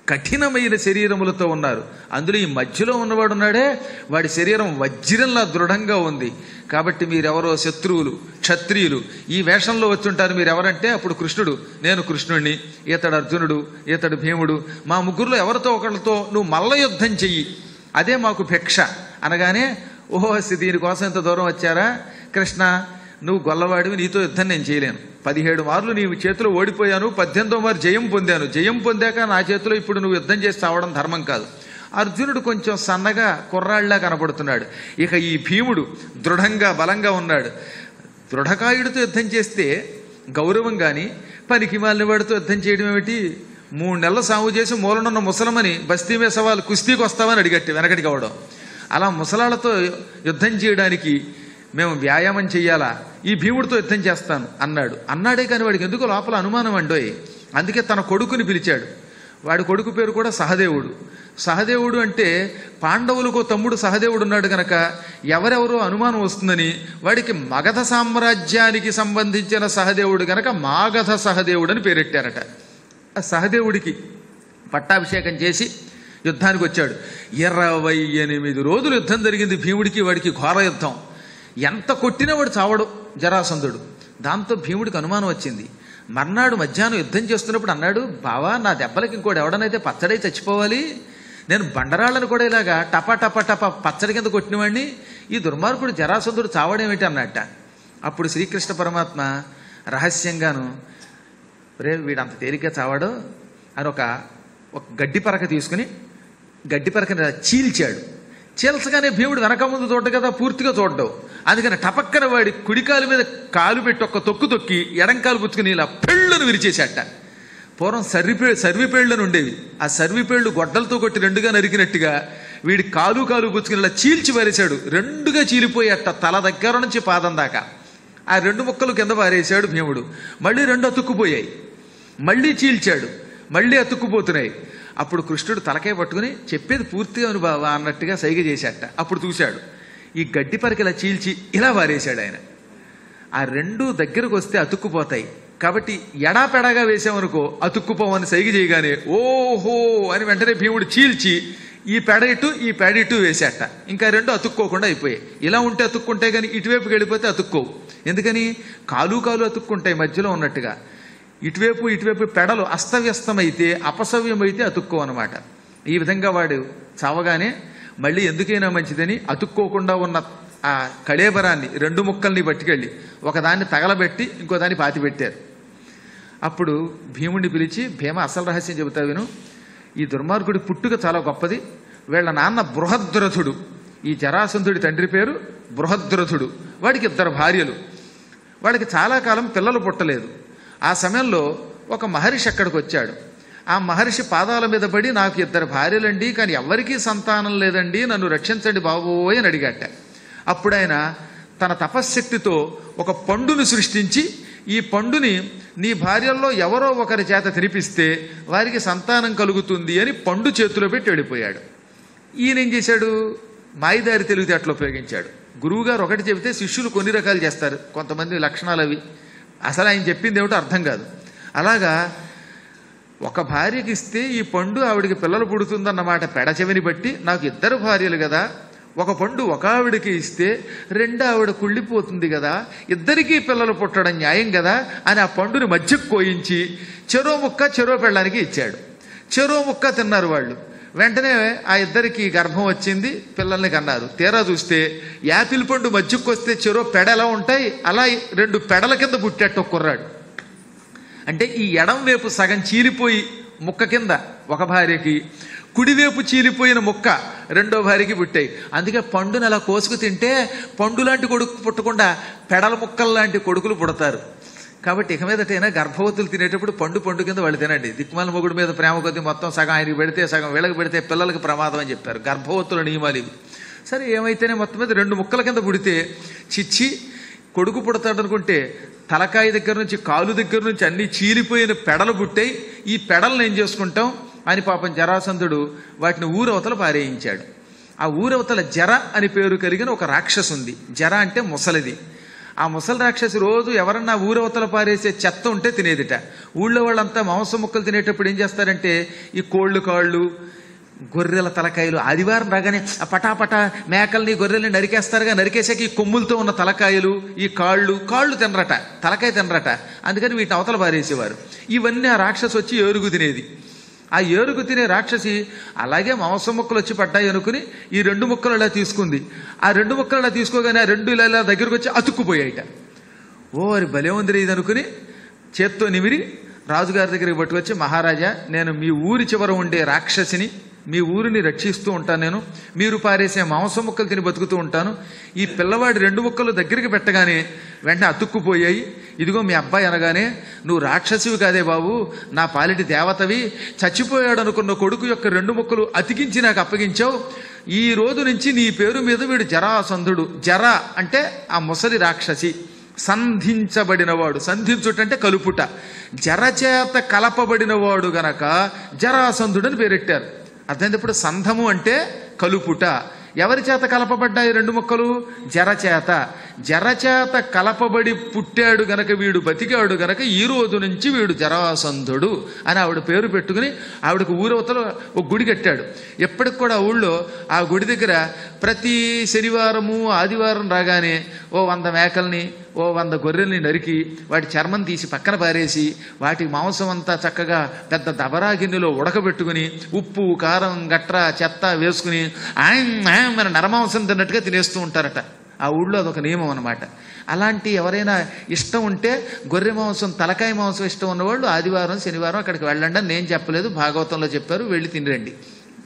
కఠినమైన శరీరములతో ఉన్నారు అందులో ఈ మధ్యలో ఉన్నవాడు ఉన్నాడే వాడి శరీరం వజ్రంలా దృఢంగా ఉంది కాబట్టి మీరెవరో శత్రువులు క్షత్రియులు ఈ వేషంలో వచ్చుంటారు మీరెవరంటే అప్పుడు కృష్ణుడు నేను కృష్ణుణ్ణి ఇతడు అర్జునుడు ఇతడు భీముడు మా ముగ్గురులో ఎవరితో ఒకరితో నువ్వు మల్ల యుద్ధం చెయ్యి అదే మాకు భిక్ష అనగానే ఓహో దీనికోసం ఇంత దూరం వచ్చారా కృష్ణ నువ్వు గొల్లవాడివి నీతో యుద్ధం నేను చేయలేను పదిహేడు మార్లు నీ చేతిలో ఓడిపోయాను పద్దెనిమిదో మారు జయం పొందాను జయం పొందాక నా చేతిలో ఇప్పుడు నువ్వు యుద్ధం చేసి చావడం ధర్మం కాదు అర్జునుడు కొంచెం సన్నగా కుర్రాళ్ళలా కనపడుతున్నాడు ఇక ఈ భీముడు దృఢంగా బలంగా ఉన్నాడు దృఢకాయుడితో యుద్ధం చేస్తే గౌరవం కానీ పనికి మాలిన వాడితో యుద్ధం చేయడం ఏమిటి మూడు నెలలు సాగు చేసి మూలనున్న ముసలమని బస్తీ మీద సవాలు కుస్తీకి వస్తామని అడిగట్టి వెనకటికి అవడం అలా ముసలాళ్లతో యుద్ధం చేయడానికి మేము వ్యాయామం చెయ్యాలా ఈ భీముడితో యుద్ధం చేస్తాను అన్నాడు అన్నాడే కానీ వాడికి ఎందుకు లోపల అనుమానం అండోయ్ అందుకే తన కొడుకుని పిలిచాడు వాడి కొడుకు పేరు కూడా సహదేవుడు సహదేవుడు అంటే పాండవులకు తమ్ముడు సహదేవుడు ఉన్నాడు గనక ఎవరెవరో అనుమానం వస్తుందని వాడికి మగధ సామ్రాజ్యానికి సంబంధించిన సహదేవుడు గనక మాగధ సహదేవుడు అని పేరెట్టారట ఆ సహదేవుడికి పట్టాభిషేకం చేసి యుద్ధానికి వచ్చాడు ఇరవై ఎనిమిది రోజులు యుద్ధం జరిగింది భీముడికి వాడికి ఘోర యుద్ధం ఎంత కొట్టినా వాడు చావడు జరాసంధుడు దాంతో భీముడికి అనుమానం వచ్చింది మర్నాడు మధ్యాహ్నం యుద్ధం చేస్తున్నప్పుడు అన్నాడు బావా నా దెబ్బలకి ఇంకోటి ఎవడనైతే పచ్చడై చచ్చిపోవాలి నేను బండరాళ్ళను కూడా ఇలాగా టపా టపా టపా పచ్చడి కింద కొట్టినవాడిని ఈ దుర్మార్గుడు జరాసంధుడు చావడేమిటి అన్నట్ట అప్పుడు శ్రీకృష్ణ పరమాత్మ రహస్యంగాను రే వీడంత తేలిగ్గా చావాడు అని ఒక ఒక గడ్డి పరక తీసుకుని గడ్డి పరకని ఇలా చీల్చాడు చీల్చగానే భీముడు వెనక ముందు చూడ్డు కదా పూర్తిగా చూడ్డావు అందుకని టపక్కన వాడి కుడికాలు మీద కాలు పెట్టి ఒక్క తొక్కు తొక్కి ఎడంకాలు పుచ్చుకుని ఇలా పెళ్ళును విరిచేశాట పూర్వం సర్విపే సర్విపేళ్లను ఉండేవి ఆ సర్విపేళ్లు గొడ్డలతో కొట్టి రెండుగా నరికినట్టుగా వీడి కాలు కాలు పుచ్చుకుని ఇలా చీల్చి పారేశాడు రెండుగా చీలిపోయేట తల దగ్గర నుంచి పాదం దాకా ఆ రెండు ముక్కలు కింద పారేశాడు భీముడు మళ్ళీ రెండు అతుక్కుపోయాయి మళ్ళీ చీల్చాడు మళ్ళీ అతుక్కుపోతున్నాయి అప్పుడు కృష్ణుడు తలకాయ పట్టుకుని చెప్పేది పూర్తిగా అనుభవ అన్నట్టుగా సైగ చేశాట అప్పుడు చూశాడు ఈ గడ్డి పరికి ఇలా చీల్చి ఇలా పారేశాడు ఆయన ఆ రెండు దగ్గరకు వస్తే అతుక్కుపోతాయి కాబట్టి ఎడాపెడాగా వేసామనుకో అతుక్కుపోవని సైగ చేయగానే ఓహో అని వెంటనే భీముడు చీల్చి ఈ పెడ ఇటు ఈ పెడ ఇటు వేసేట ఇంకా రెండు అతుక్కోకుండా అయిపోయాయి ఇలా ఉంటే అతుక్కుంటే కానీ ఇటువైపుకి వెళ్ళిపోతే అతుక్కోవు ఎందుకని కాలు కాలు అతుక్కుంటాయి మధ్యలో ఉన్నట్టుగా ఇటువైపు ఇటువైపు పెడలు అస్తవ్యస్తమైతే అపసవ్యమైతే అతుక్కో అనమాట ఈ విధంగా వాడు చావగానే మళ్ళీ ఎందుకైనా మంచిదని అతుక్కోకుండా ఉన్న ఆ కళేబరాన్ని రెండు ముక్కల్ని పట్టుకెళ్ళి ఒకదాన్ని తగలబెట్టి ఇంకో దాన్ని పాతి పెట్టారు అప్పుడు భీముడిని పిలిచి భీమ అసలు రహస్యం చెబుతా విను ఈ దుర్మార్గుడి పుట్టుక చాలా గొప్పది వీళ్ళ నాన్న బృహద్రథుడు ఈ జరాసంధుడి తండ్రి పేరు బృహద్రథుడు వాడికి ఇద్దరు భార్యలు వాడికి చాలా కాలం పిల్లలు పుట్టలేదు ఆ సమయంలో ఒక మహర్షి అక్కడికి వచ్చాడు ఆ మహర్షి పాదాల మీద పడి నాకు ఇద్దరు భార్యలండి కానీ ఎవ్వరికీ సంతానం లేదండి నన్ను రక్షించండి బాబోయ్ అని అడిగాట అప్పుడు ఆయన తన తపశ్శక్తితో ఒక పండును సృష్టించి ఈ పండుని నీ భార్యల్లో ఎవరో ఒకరి చేత తినిపిస్తే వారికి సంతానం కలుగుతుంది అని పండు చేతిలో పెట్టి వెళ్ళిపోయాడు ఈయన ఏం చేశాడు మాయిదారి తెలివితేటలు ఉపయోగించాడు గురువుగారు ఒకటి చెబితే శిష్యులు కొన్ని రకాలు చేస్తారు కొంతమంది లక్షణాలు అవి అసలు ఆయన చెప్పింది ఏమిటో అర్థం కాదు అలాగా ఒక భార్యకి ఇస్తే ఈ పండు ఆవిడికి పిల్లలు పుడుతుందన్నమాట పెడచెవిని బట్టి నాకు ఇద్దరు భార్యలు కదా ఒక పండు ఒక ఆవిడకి ఇస్తే రెండు ఆవిడ కుళ్ళిపోతుంది కదా ఇద్దరికీ పిల్లలు పుట్టడం న్యాయం కదా అని ఆ పండుని మధ్యకు కోయించి చెరో ముక్క చెరో పెళ్ళానికి ఇచ్చాడు చెరో ముక్క తిన్నారు వాళ్ళు వెంటనే ఆ ఇద్దరికి గర్భం వచ్చింది పిల్లల్ని కన్నారు తీరా చూస్తే యాపిల్ పండు మధ్యకు వస్తే చెరో పెడ ఎలా ఉంటాయి అలా రెండు పెడల కింద పుట్టేట్టు ఒక కుర్రాడు అంటే ఈ ఎడం వైపు సగం చీలిపోయి ముక్క కింద ఒక భార్యకి కుడివైపు చీలిపోయిన ముక్క రెండో భార్యకి పుట్టాయి అందుకే పండుని అలా కోసుకు తింటే పండు లాంటి కొడుకు పుట్టకుండా పెడల ముక్కలు లాంటి కొడుకులు పుడతారు కాబట్టి ఇక మీదటైనా గర్భవతులు తినేటప్పుడు పండు పండు కింద వాళ్ళు తినండి దిక్మాల మొగుడు మీద ప్రేమ కొద్దీ మొత్తం సగం ఆయనకి పెడితే సగం వీళ్ళకి పెడితే పిల్లలకి ప్రమాదం అని చెప్పారు గర్భవతుల నియమాలు ఇవి సరే ఏమైతేనే మొత్తం మీద రెండు ముక్కల కింద పుడితే చిచ్చి కొడుకు పుడతాడు అనుకుంటే తలకాయ దగ్గర నుంచి కాలు దగ్గర నుంచి అన్ని చీలిపోయిన పెడలు పుట్టాయి ఈ పెడలను ఏం చేసుకుంటాం అని పాపం జరాసంధుడు వాటిని ఊరవతల పారేయించాడు ఆ ఊరవతల జర అని పేరు కలిగిన ఒక రాక్షసు ఉంది జర అంటే ముసలిది ఆ ముసలి రాక్షసి రోజు ఎవరన్నా ఊరవతల పారేసే చెత్త ఉంటే తినేదిట ఊళ్ళో వాళ్ళంతా మాంసం ముక్కలు తినేటప్పుడు ఏం చేస్తారంటే ఈ కోళ్ళు కాళ్ళు గొర్రెల తలకాయలు ఆదివారం రాగానే ఆ పటాపట మేకల్ని గొర్రెల్ని నరికేస్తారుగా నరికేసాక ఈ కొమ్ములతో ఉన్న తలకాయలు ఈ కాళ్ళు కాళ్ళు తినరట తలకాయ తినరట అందుకని వీటిని అవతల పారేసేవారు ఇవన్నీ ఆ రాక్షసి వచ్చి ఏరుగు తినేది ఆ ఏరుగు తినే రాక్షసి అలాగే మాంసం ముక్కలు వచ్చి పడ్డాయి అనుకుని ఈ రెండు ముక్కలు ఇలా తీసుకుంది ఆ రెండు ముక్కలు ఇలా తీసుకోగానే ఆ రెండు ఇలా ఇలా దగ్గరకు వచ్చి అతుక్కుపోయాయిట ఓ అది భలే ఉంది ఇది అనుకుని చేత్తో నిమిరి రాజుగారి దగ్గరికి పట్టుకొచ్చి మహారాజా నేను మీ ఊరి చివర ఉండే రాక్షసిని మీ ఊరిని రక్షిస్తూ ఉంటాను నేను మీరు పారేసే మాంసం ముక్కలు తిని బతుకుతూ ఉంటాను ఈ పిల్లవాడి రెండు ముక్కలు దగ్గరికి పెట్టగానే వెంటనే అతుక్కుపోయాయి ఇదిగో మీ అబ్బాయి అనగానే నువ్వు రాక్షసివి కాదే బాబు నా పాలిటి దేవతవి చచ్చిపోయాడు అనుకున్న కొడుకు యొక్క రెండు ముక్కలు అతికించి నాకు అప్పగించావు ఈ రోజు నుంచి నీ పేరు మీద వీడు జరాసంధుడు జర అంటే ఆ ముసలి రాక్షసి సంధించబడినవాడు సంధించుటంటే కలుపుట జరచేత కలపబడినవాడు గనక జరాసంధుడని పేరెట్టారు అర్థమైంది ఇప్పుడు సంధము అంటే కలుపుట ఎవరి చేత కలపబడ్డాయి రెండు ముక్కలు జరచేత జరచేత కలపబడి పుట్టాడు గనక వీడు బతికాడు గనక ఈ రోజు నుంచి వీడు జరాసంధుడు అని ఆవిడ పేరు పెట్టుకుని ఆవిడకు ఊరవతల ఒక గుడి కట్టాడు ఎప్పటికి కూడా ఊళ్ళో ఆ గుడి దగ్గర ప్రతి శనివారము ఆదివారం రాగానే ఓ వంద మేకల్ని ఓ వంద గొర్రెల్ని నరికి వాటి చర్మం తీసి పక్కన పారేసి వాటి మాంసం అంతా చక్కగా పెద్ద దబరా గిన్నెలో ఉడకబెట్టుకుని ఉప్పు కారం గట్ర చెత్త వేసుకుని ఆయన మన నరమాంసం తిన్నట్టుగా తినేస్తూ ఉంటారట ఆ ఊళ్ళో అదొక నియమం అనమాట అలాంటి ఎవరైనా ఇష్టం ఉంటే గొర్రె మాంసం తలకాయ మాంసం ఇష్టం ఉన్నవాళ్ళు ఆదివారం శనివారం అక్కడికి వెళ్ళండి అని నేను చెప్పలేదు భాగవతంలో చెప్పారు వెళ్ళి తినిరండి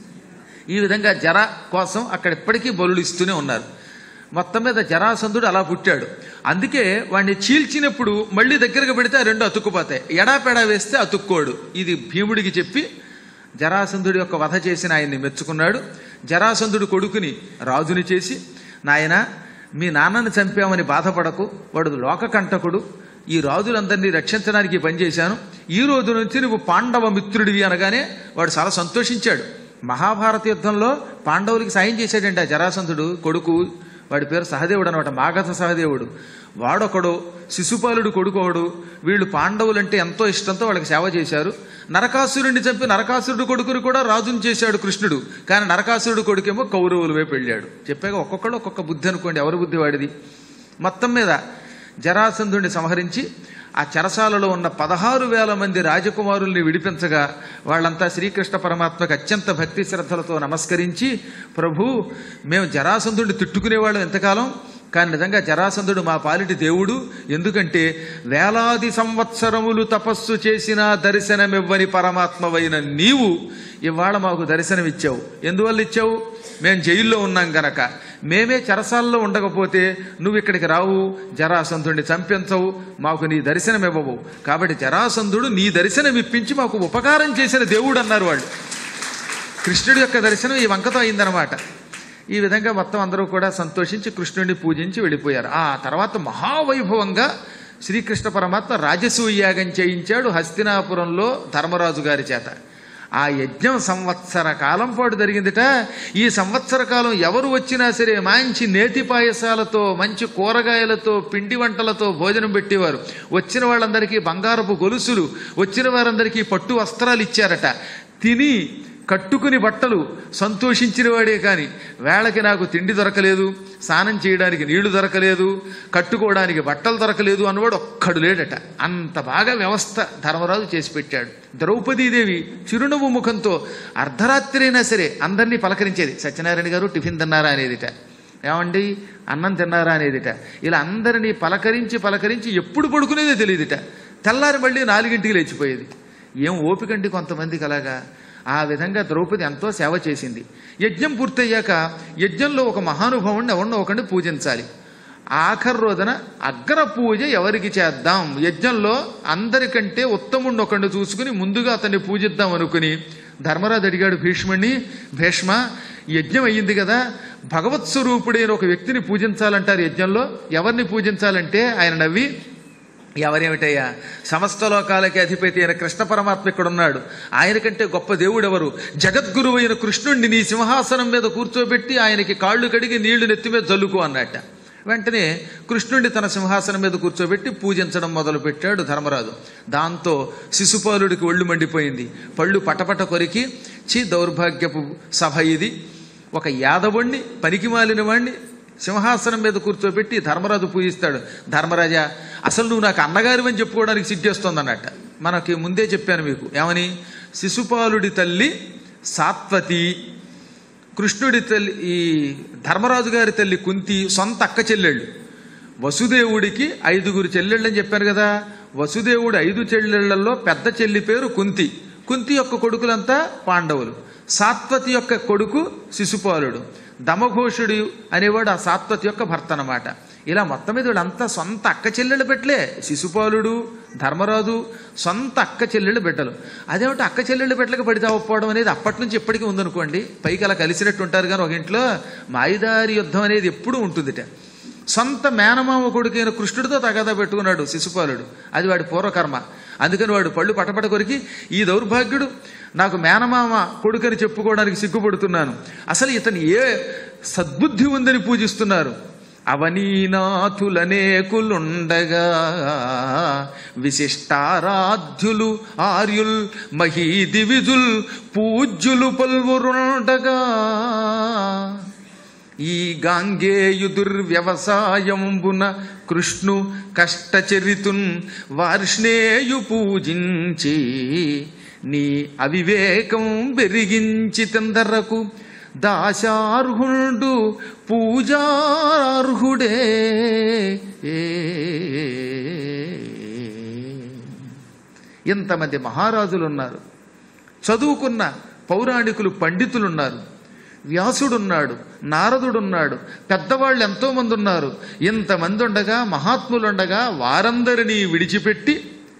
ఈ విధంగా జర కోసం అక్కడ ఇప్పటికీ బలులు ఇస్తూనే ఉన్నారు మొత్తం మీద జరాసంధుడు అలా పుట్టాడు అందుకే వాడిని చీల్చినప్పుడు మళ్ళీ దగ్గరకు పెడితే ఆ రెండు అతుక్కుపోతాయి ఎడాపెడా వేస్తే అతుక్కోడు ఇది భీముడికి చెప్పి జరాసంధుడి యొక్క వధ చేసిన ఆయన్ని మెచ్చుకున్నాడు జరాసంధుడు కొడుకుని రాజుని చేసి నాయన మీ నాన్నని చంపామని బాధపడకు వాడు లోకకంటకుడు ఈ రాజులందరినీ రక్షించడానికి ఈ పని చేశాను ఈ రోజు నుంచి నువ్వు పాండవ మిత్రుడివి అనగానే వాడు చాలా సంతోషించాడు మహాభారత యుద్ధంలో పాండవులకి సాయం చేశాడండి ఆ జరాసంధుడు కొడుకు వాడి పేరు సహదేవుడు అనమాట మాగధ సహదేవుడు వాడొకడు శిశుపాలుడు కొడుకోడు వీళ్ళు పాండవులంటే ఎంతో ఇష్టంతో వాళ్ళకి సేవ చేశారు నరకాసురుడిని చంపి నరకాసురుడు కొడుకుని కూడా రాజుని చేశాడు కృష్ణుడు కానీ నరకాసురుడు కొడుకేమో కౌరవుల వైపు వెళ్ళాడు చెప్పాక ఒక్కొక్కడు ఒక్కొక్క బుద్ధి అనుకోండి ఎవరి బుద్ధి వాడిది మొత్తం మీద జరాసంధుడిని సంహరించి ఆ చెరసాలలో ఉన్న పదహారు వేల మంది రాజకుమారుల్ని విడిపించగా వాళ్ళంతా శ్రీకృష్ణ పరమాత్మకు అత్యంత భక్తి శ్రద్ధలతో నమస్కరించి ప్రభు మేము జరాసంధుడిని తిట్టుకునేవాళ్ళం ఎంతకాలం కానీ నిజంగా జరాసంధుడు మా పాలిటి దేవుడు ఎందుకంటే వేలాది సంవత్సరములు తపస్సు చేసిన దర్శనమివ్వని పరమాత్మవైన నీవు ఇవాళ మాకు దర్శనమిచ్చావు ఎందువల్ల ఇచ్చావు మేము జైల్లో ఉన్నాం గనక మేమే చెరసాల్లో ఉండకపోతే నువ్వు ఇక్కడికి రావు జరాసంధుడిని చంపించవు మాకు నీ దర్శనం ఇవ్వవు కాబట్టి జరాసంధుడు నీ దర్శనం ఇప్పించి మాకు ఉపకారం చేసిన దేవుడు అన్నారు వాళ్ళు కృష్ణుడి యొక్క దర్శనం ఈ వంకతో అయిందనమాట ఈ విధంగా మొత్తం అందరూ కూడా సంతోషించి కృష్ణుడిని పూజించి వెళ్ళిపోయారు ఆ తర్వాత మహావైభవంగా శ్రీకృష్ణ పరమాత్మ రాజసూయ యాగం చేయించాడు హస్తినాపురంలో ధర్మరాజు గారి చేత ఆ యజ్ఞం సంవత్సర కాలం పాటు జరిగిందిట ఈ సంవత్సర కాలం ఎవరు వచ్చినా సరే మంచి నేతి పాయసాలతో మంచి కూరగాయలతో పిండి వంటలతో భోజనం పెట్టేవారు వచ్చిన వాళ్ళందరికీ బంగారపు గొలుసులు వచ్చిన వారందరికీ పట్టు వస్త్రాలు ఇచ్చారట తిని కట్టుకుని బట్టలు సంతోషించిన వాడే కాని వేళకి నాకు తిండి దొరకలేదు స్నానం చేయడానికి నీళ్లు దొరకలేదు కట్టుకోవడానికి బట్టలు దొరకలేదు అన్నవాడు ఒక్కడు లేడట అంత బాగా వ్యవస్థ ధర్మరాజు చేసి పెట్టాడు ద్రౌపదీదేవి చిరునవ్వు ముఖంతో అర్ధరాత్రి అయినా సరే అందరినీ పలకరించేది సత్యనారాయణ గారు టిఫిన్ తిన్నారా అనేదిట ఏమండి అన్నం తిన్నారా అనేదిట ఇలా అందరినీ పలకరించి పలకరించి ఎప్పుడు పడుకునేదో తెలియదుట తెల్లారి మళ్ళీ నాలుగింటికి లేచిపోయేది ఏం ఓపికండి కొంతమందికి అలాగా ఆ విధంగా ద్రౌపది ఎంతో సేవ చేసింది యజ్ఞం పూర్తయ్యాక యజ్ఞంలో ఒక మహానుభావుడిని ఎవరినో ఒకరిని పూజించాలి ఆఖరి రోజున అగ్ర పూజ ఎవరికి చేద్దాం యజ్ఞంలో అందరికంటే ఉత్తముడిని ఒకడిని చూసుకుని ముందుగా అతన్ని పూజిద్దాం అనుకుని ధర్మరాజు అడిగాడు భీష్ముడిని భీష్మ యజ్ఞం అయ్యింది కదా భగవత్ స్వరూపుడైన ఒక వ్యక్తిని పూజించాలంటారు యజ్ఞంలో ఎవరిని పూజించాలంటే ఆయన నవ్వి ఎవరేమిటయ్యా సమస్త లోకాలకి అధిపతి అయిన కృష్ణ పరమాత్మ ఇక్కడ ఉన్నాడు ఆయన కంటే గొప్ప దేవుడు ఎవరు జగద్గురువు అయిన కృష్ణుణ్ణి నీ సింహాసనం మీద కూర్చోబెట్టి ఆయనకి కాళ్ళు కడిగి నీళ్లు నెత్తి మీద జల్లుకో అన్నట్ట వెంటనే కృష్ణుడిని తన సింహాసనం మీద కూర్చోబెట్టి పూజించడం మొదలుపెట్టాడు ధర్మరాజు దాంతో శిశుపాలుడికి ఒళ్ళు మండిపోయింది పళ్ళు పటపట కొరికి చి దౌర్భాగ్యపు సభ ఇది ఒక యాదవుణ్ణి పనికి మాలిన వాణ్ణి సింహాసనం మీద కూర్చోబెట్టి ధర్మరాజు పూజిస్తాడు ధర్మరాజా అసలు నువ్వు నాకు అన్నగారివని చెప్పుకోవడానికి సిగ్గేస్తోంది అన్నట్ట మనకి ముందే చెప్పాను మీకు ఏమని శిశుపాలుడి తల్లి సాత్వతి కృష్ణుడి తల్లి ఈ ధర్మరాజు గారి తల్లి కుంతి సొంత అక్క చెల్లెళ్ళు వసుదేవుడికి ఐదుగురు చెల్లెళ్ళని చెప్పాను కదా వసుదేవుడు ఐదు చెల్లెళ్లలో పెద్ద చెల్లి పేరు కుంతి కుంతి యొక్క కొడుకులంతా పాండవులు సాత్వతి యొక్క కొడుకు శిశుపాలుడు దమఘోషుడు అనేవాడు ఆ సాత్వతి యొక్క భర్త అన్నమాట ఇలా మొత్తం మీద వీళ్ళంతా సొంత అక్క చెల్లెళ్ళు పెట్టలే శిశుపాలుడు ధర్మరాజు సొంత అక్క చెల్లెళ్ళు బిడ్డలు అదేమిటి అక్క చెల్లెళ్ళు బిడ్డలకు పడితే అవ్వకపోవడం అనేది అప్పటి నుంచి ఎప్పటికీ ఉందనుకోండి పైకి అలా కలిసినట్టు ఉంటారు కానీ ఒక ఇంట్లో మాయిదారి యుద్ధం అనేది ఎప్పుడూ ఉంటుందిట సొంత మేనమామ కొడుకైన కృష్ణుడితో తగాదా పెట్టుకున్నాడు శిశుపాలుడు అది వాడి పూర్వకర్మ అందుకని వాడు పళ్ళు పటపట కొరికి ఈ దౌర్భాగ్యుడు నాకు మేనమామ కొడుకని చెప్పుకోవడానికి సిగ్గుపడుతున్నాను అసలు ఇతను ఏ సద్బుద్ధి ఉందని పూజిస్తున్నారు అవనీనాథులనేకులుండగా విశిష్టారాధ్యులు ఆర్యుల్ మహీదివిజుల్ పూజ్యులు పల్వురుండగా ఈ గాంగేయుదుర్వ్యవసాయంబున కృష్ణు కష్టచరితున్ వార్ష్ణేయు పూజించి నీ అవివేకం బెరిగించి తిందరకు దాశార్హుండు పూజార్హుడే ఇంతమంది మహారాజులు ఉన్నారు చదువుకున్న పౌరాణికులు పండితులున్నారు వ్యాసుడున్నాడు నారదుడున్నాడు పెద్దవాళ్ళు ఎంతో మంది ఉన్నారు ఇంతమంది ఉండగా మహాత్ములుండగా వారందరినీ విడిచిపెట్టి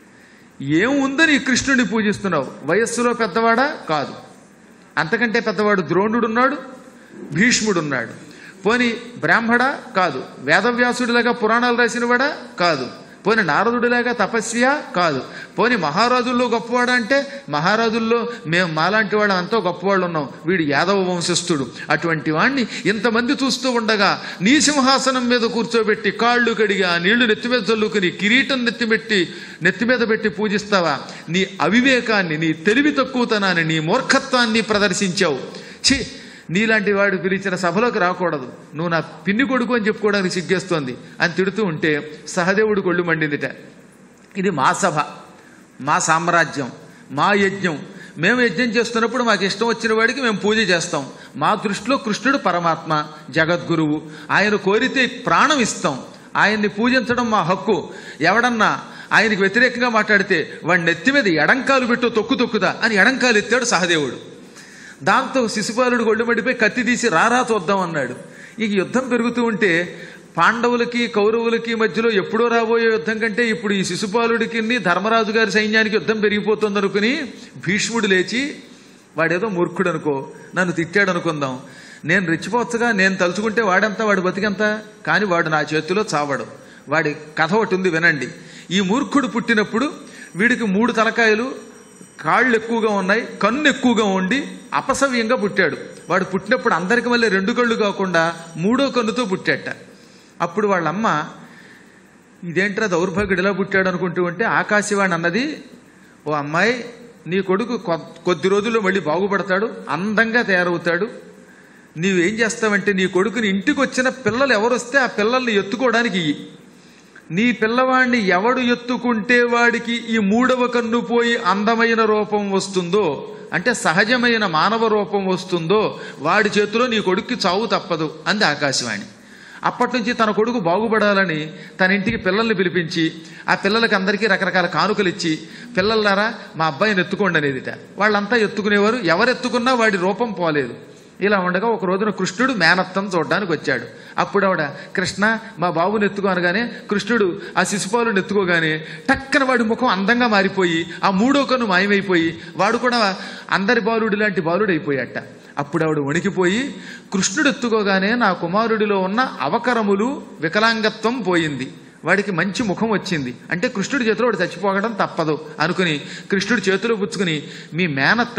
ఏముందని కృష్ణుడిని పూజిస్తున్నావు వయస్సులో పెద్దవాడా కాదు అంతకంటే పెద్దవాడు ద్రోణుడున్నాడు భీష్ముడున్నాడు పోని బ్రాహ్మడ కాదు వేదవ్యాసుడిలాగా పురాణాలు రాసినవాడా కాదు పోని నారదుడిలాగా తపస్వియా కాదు పోని మహారాజుల్లో గొప్పవాడా అంటే మహారాజుల్లో మేము మాలాంటి వాళ్ళం ఎంతో గొప్పవాళ్ళు ఉన్నాం వీడు యాదవ వంశస్థుడు అటువంటి వాణ్ణి ఇంతమంది చూస్తూ ఉండగా నీ సింహాసనం మీద కూర్చోబెట్టి కాళ్ళు కడిగి ఆ నీళ్లు నెత్తి మీద చల్లుకుని కిరీటం నెత్తిపెట్టి నెత్తి మీద పెట్టి పూజిస్తావా నీ అవివేకాన్ని నీ తెలివి తక్కువతనాన్ని నీ మూర్ఖత్వాన్ని ప్రదర్శించావు ఛీ నీలాంటి వాడు పిలిచిన సభలోకి రాకూడదు నువ్వు నా పిన్ని కొడుకు అని చెప్పుకోవడానికి సిగ్గేస్తోంది అని తిడుతూ ఉంటే సహదేవుడు కొళ్ళు మండిందిట ఇది మా సభ మా సామ్రాజ్యం మా యజ్ఞం మేము యజ్ఞం చేస్తున్నప్పుడు మాకు ఇష్టం వచ్చిన వాడికి మేము పూజ చేస్తాం మా దృష్టిలో కృష్ణుడు పరమాత్మ జగద్గురువు ఆయన కోరితే ప్రాణం ఇస్తాం ఆయన్ని పూజించడం మా హక్కు ఎవడన్నా ఆయనకి వ్యతిరేకంగా మాట్లాడితే వాడి నెత్తి మీద ఎడంకాలు పెట్టు తొక్కు తొక్కుదా అని ఎడంకాలు ఎత్తాడు సహదేవుడు దాంతో శిశుపాలుడు గొడ్డు మడిపోయి కత్తి తీసి రారా చూద్దాం అన్నాడు ఇక యుద్ధం పెరుగుతూ ఉంటే పాండవులకి కౌరవులకి మధ్యలో ఎప్పుడో రాబోయే యుద్ధం కంటే ఇప్పుడు ఈ శిశుపాలుడికి ధర్మరాజు గారి సైన్యానికి యుద్ధం పెరిగిపోతుంది అనుకుని భీష్ముడు లేచి వాడేదో మూర్ఖుడు అనుకో నన్ను తిట్టాడు అనుకుందాం నేను రెచ్చిపోవచ్చుగా నేను తలుచుకుంటే వాడంతా వాడు బతికంత కానీ వాడు నా చేతిలో చావడు వాడి కథ ఒకటి ఉంది వినండి ఈ మూర్ఖుడు పుట్టినప్పుడు వీడికి మూడు తలకాయలు కాళ్ళు ఎక్కువగా ఉన్నాయి కన్ను ఎక్కువగా ఉండి అపసవ్యంగా పుట్టాడు వాడు పుట్టినప్పుడు అందరికి మళ్ళీ రెండు కళ్ళు కాకుండా మూడో కన్నుతో పుట్టాట అప్పుడు వాళ్ళమ్మ ఇదేంట్రా దౌర్భాగ్యుడు ఎలా పుట్టాడు అనుకుంటూ ఉంటే ఆకాశవాణి అన్నది ఓ అమ్మాయి నీ కొడుకు కొ- కొద్ది రోజుల్లో మళ్ళీ బాగుపడతాడు అందంగా తయారవుతాడు నీవేం చేస్తావంటే నీ కొడుకుని ఇంటికి వచ్చిన పిల్లలు ఎవరు వస్తే ఆ పిల్లల్ని ఎత్తుకోవడానికి ఇయ్యి నీ పిల్లవాడిని ఎవడు ఎత్తుకుంటే వాడికి ఈ మూడవ కన్ను పోయి అందమైన రూపం వస్తుందో అంటే సహజమైన మానవ రూపం వస్తుందో వాడి చేతిలో నీ కొడుక్కి చావు తప్పదు అంది ఆకాశవాణి అప్పటి నుంచి తన కొడుకు బాగుపడాలని తన ఇంటికి పిల్లల్ని పిలిపించి ఆ పిల్లలకి అందరికీ రకరకాల కానుకలు ఇచ్చి పిల్లలారా మా అబ్బాయిని ఎత్తుకోండి అనేదిట వాళ్ళంతా ఎత్తుకునేవారు ఎవరు ఎత్తుకున్నా వాడి రూపం పోలేదు ఇలా ఉండగా ఒక రోజున కృష్ణుడు మేనత్తం చూడడానికి వచ్చాడు అప్పుడు ఆవిడ కృష్ణ మా బాబుని ఎత్తుకోనగానే కృష్ణుడు ఆ శిశుపాలుని ఎత్తుకోగానే టక్కన వాడి ముఖం అందంగా మారిపోయి ఆ మూడో కన్ను మాయమైపోయి వాడు కూడా అందరి బాలుడి లాంటి బాలుడు అయిపోయాట అప్పుడు ఆవిడ వణికిపోయి కృష్ణుడు ఎత్తుకోగానే నా కుమారుడిలో ఉన్న అవకరములు వికలాంగత్వం పోయింది వాడికి మంచి ముఖం వచ్చింది అంటే కృష్ణుడి చేతిలో వాడు చచ్చిపోవడం తప్పదు అనుకుని కృష్ణుడి చేతిలో పుచ్చుకుని మీ మేనత్తని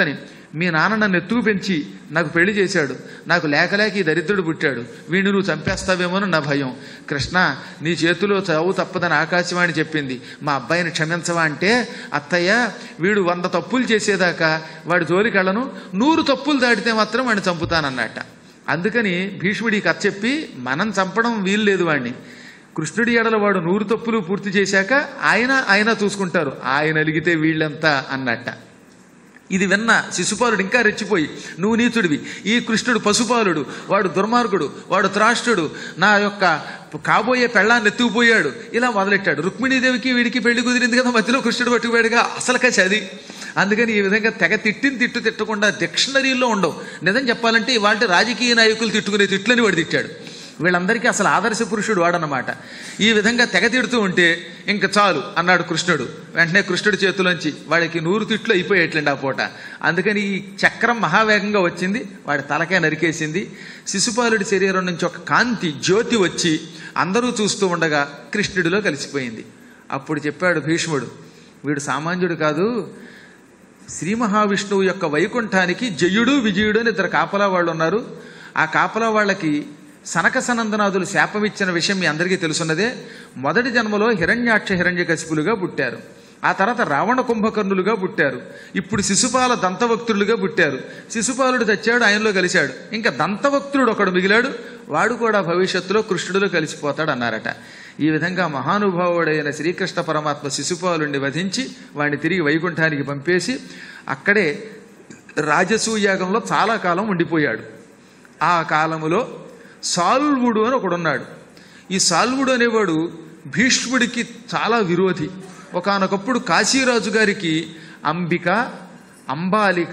మీ నాన్న నన్ను ఎత్తుకు పెంచి నాకు పెళ్లి చేశాడు నాకు లేక లేక ఈ దరిద్రుడు పుట్టాడు వీడిని నువ్వు చంపేస్తావేమోనని నా భయం కృష్ణ నీ చేతిలో చావు తప్పదని ఆకాశవాణి చెప్పింది మా అబ్బాయిని క్షమించవా అంటే అత్తయ్య వీడు వంద తప్పులు చేసేదాకా వాడి జోలికెళ్ళను నూరు తప్పులు దాటితే మాత్రం వాడిని చంపుతానన్నట్ట అందుకని భీష్ముడి కథ చెప్పి మనం చంపడం వీలు లేదు వాడిని కృష్ణుడి ఎడల వాడు నూరు తప్పులు పూర్తి చేశాక ఆయన ఆయన చూసుకుంటారు ఆయన అలిగితే వీళ్ళంతా అన్నట్ట ఇది విన్న శిశుపాలుడు ఇంకా రెచ్చిపోయి నువ్వు నీచుడివి ఈ కృష్ణుడు పశుపాలుడు వాడు దుర్మార్గుడు వాడు త్రాష్టుడు నా యొక్క కాబోయే పెళ్ళాన్ని ఎత్తుకుపోయాడు ఇలా మొదలెట్టాడు రుక్మిణీదేవికి వీడికి పెళ్లి కుదిరింది కదా మధ్యలో కృష్ణుడు పట్టుకుపోయాడుగా అసలు కసి అది అందుకని ఈ విధంగా తెగ తిట్టిన తిట్టు తిట్టకుండా డిక్షనరీలో ఉండవు నిజం చెప్పాలంటే ఇవాళ రాజకీయ నాయకులు తిట్టుకునే తిట్లని వాడు తిట్టాడు వీళ్ళందరికీ అసలు ఆదర్శ పురుషుడు వాడనమాట ఈ విధంగా తెగ తిడుతూ ఉంటే ఇంక చాలు అన్నాడు కృష్ణుడు వెంటనే కృష్ణుడి చేతిలోంచి వాడికి నూరు తిట్లు అయిపోయేట్లండి ఆ పూట అందుకని ఈ చక్రం మహావేగంగా వచ్చింది వాడి తలకే నరికేసింది శిశుపాలుడి శరీరం నుంచి ఒక కాంతి జ్యోతి వచ్చి అందరూ చూస్తూ ఉండగా కృష్ణుడిలో కలిసిపోయింది అప్పుడు చెప్పాడు భీష్ముడు వీడు సామాన్యుడు కాదు శ్రీ మహావిష్ణువు యొక్క వైకుంఠానికి జయుడు విజయుడు అని ఇద్దరు కాపలా వాళ్ళు ఉన్నారు ఆ కాపలా వాళ్ళకి సనక సనందనాథులు శాపమిచ్చిన విషయం మీ అందరికీ తెలుసున్నదే మొదటి జన్మలో హిరణ్యాక్ష హిరణ్యకశిపులుగా పుట్టారు ఆ తర్వాత రావణ కుంభకర్ణులుగా పుట్టారు ఇప్పుడు శిశుపాల దంతవక్తులుగా పుట్టారు శిశుపాలుడు చచ్చాడు ఆయనలో కలిశాడు ఇంకా దంతవక్తుడు ఒకడు మిగిలాడు వాడు కూడా భవిష్యత్తులో కృష్ణుడిలో కలిసిపోతాడు అన్నారట ఈ విధంగా మహానుభావుడైన శ్రీకృష్ణ పరమాత్మ శిశుపాలుణ్ణి వధించి వాడిని తిరిగి వైకుంఠానికి పంపేసి అక్కడే రాజసూయాగంలో చాలా కాలం ఉండిపోయాడు ఆ కాలములో సాల్వుడు అని ఒకడున్నాడు ఈ సాల్వుడు అనేవాడు భీష్ముడికి చాలా విరోధి ఒకానొకప్పుడు కాశీరాజు గారికి అంబిక అంబాలిక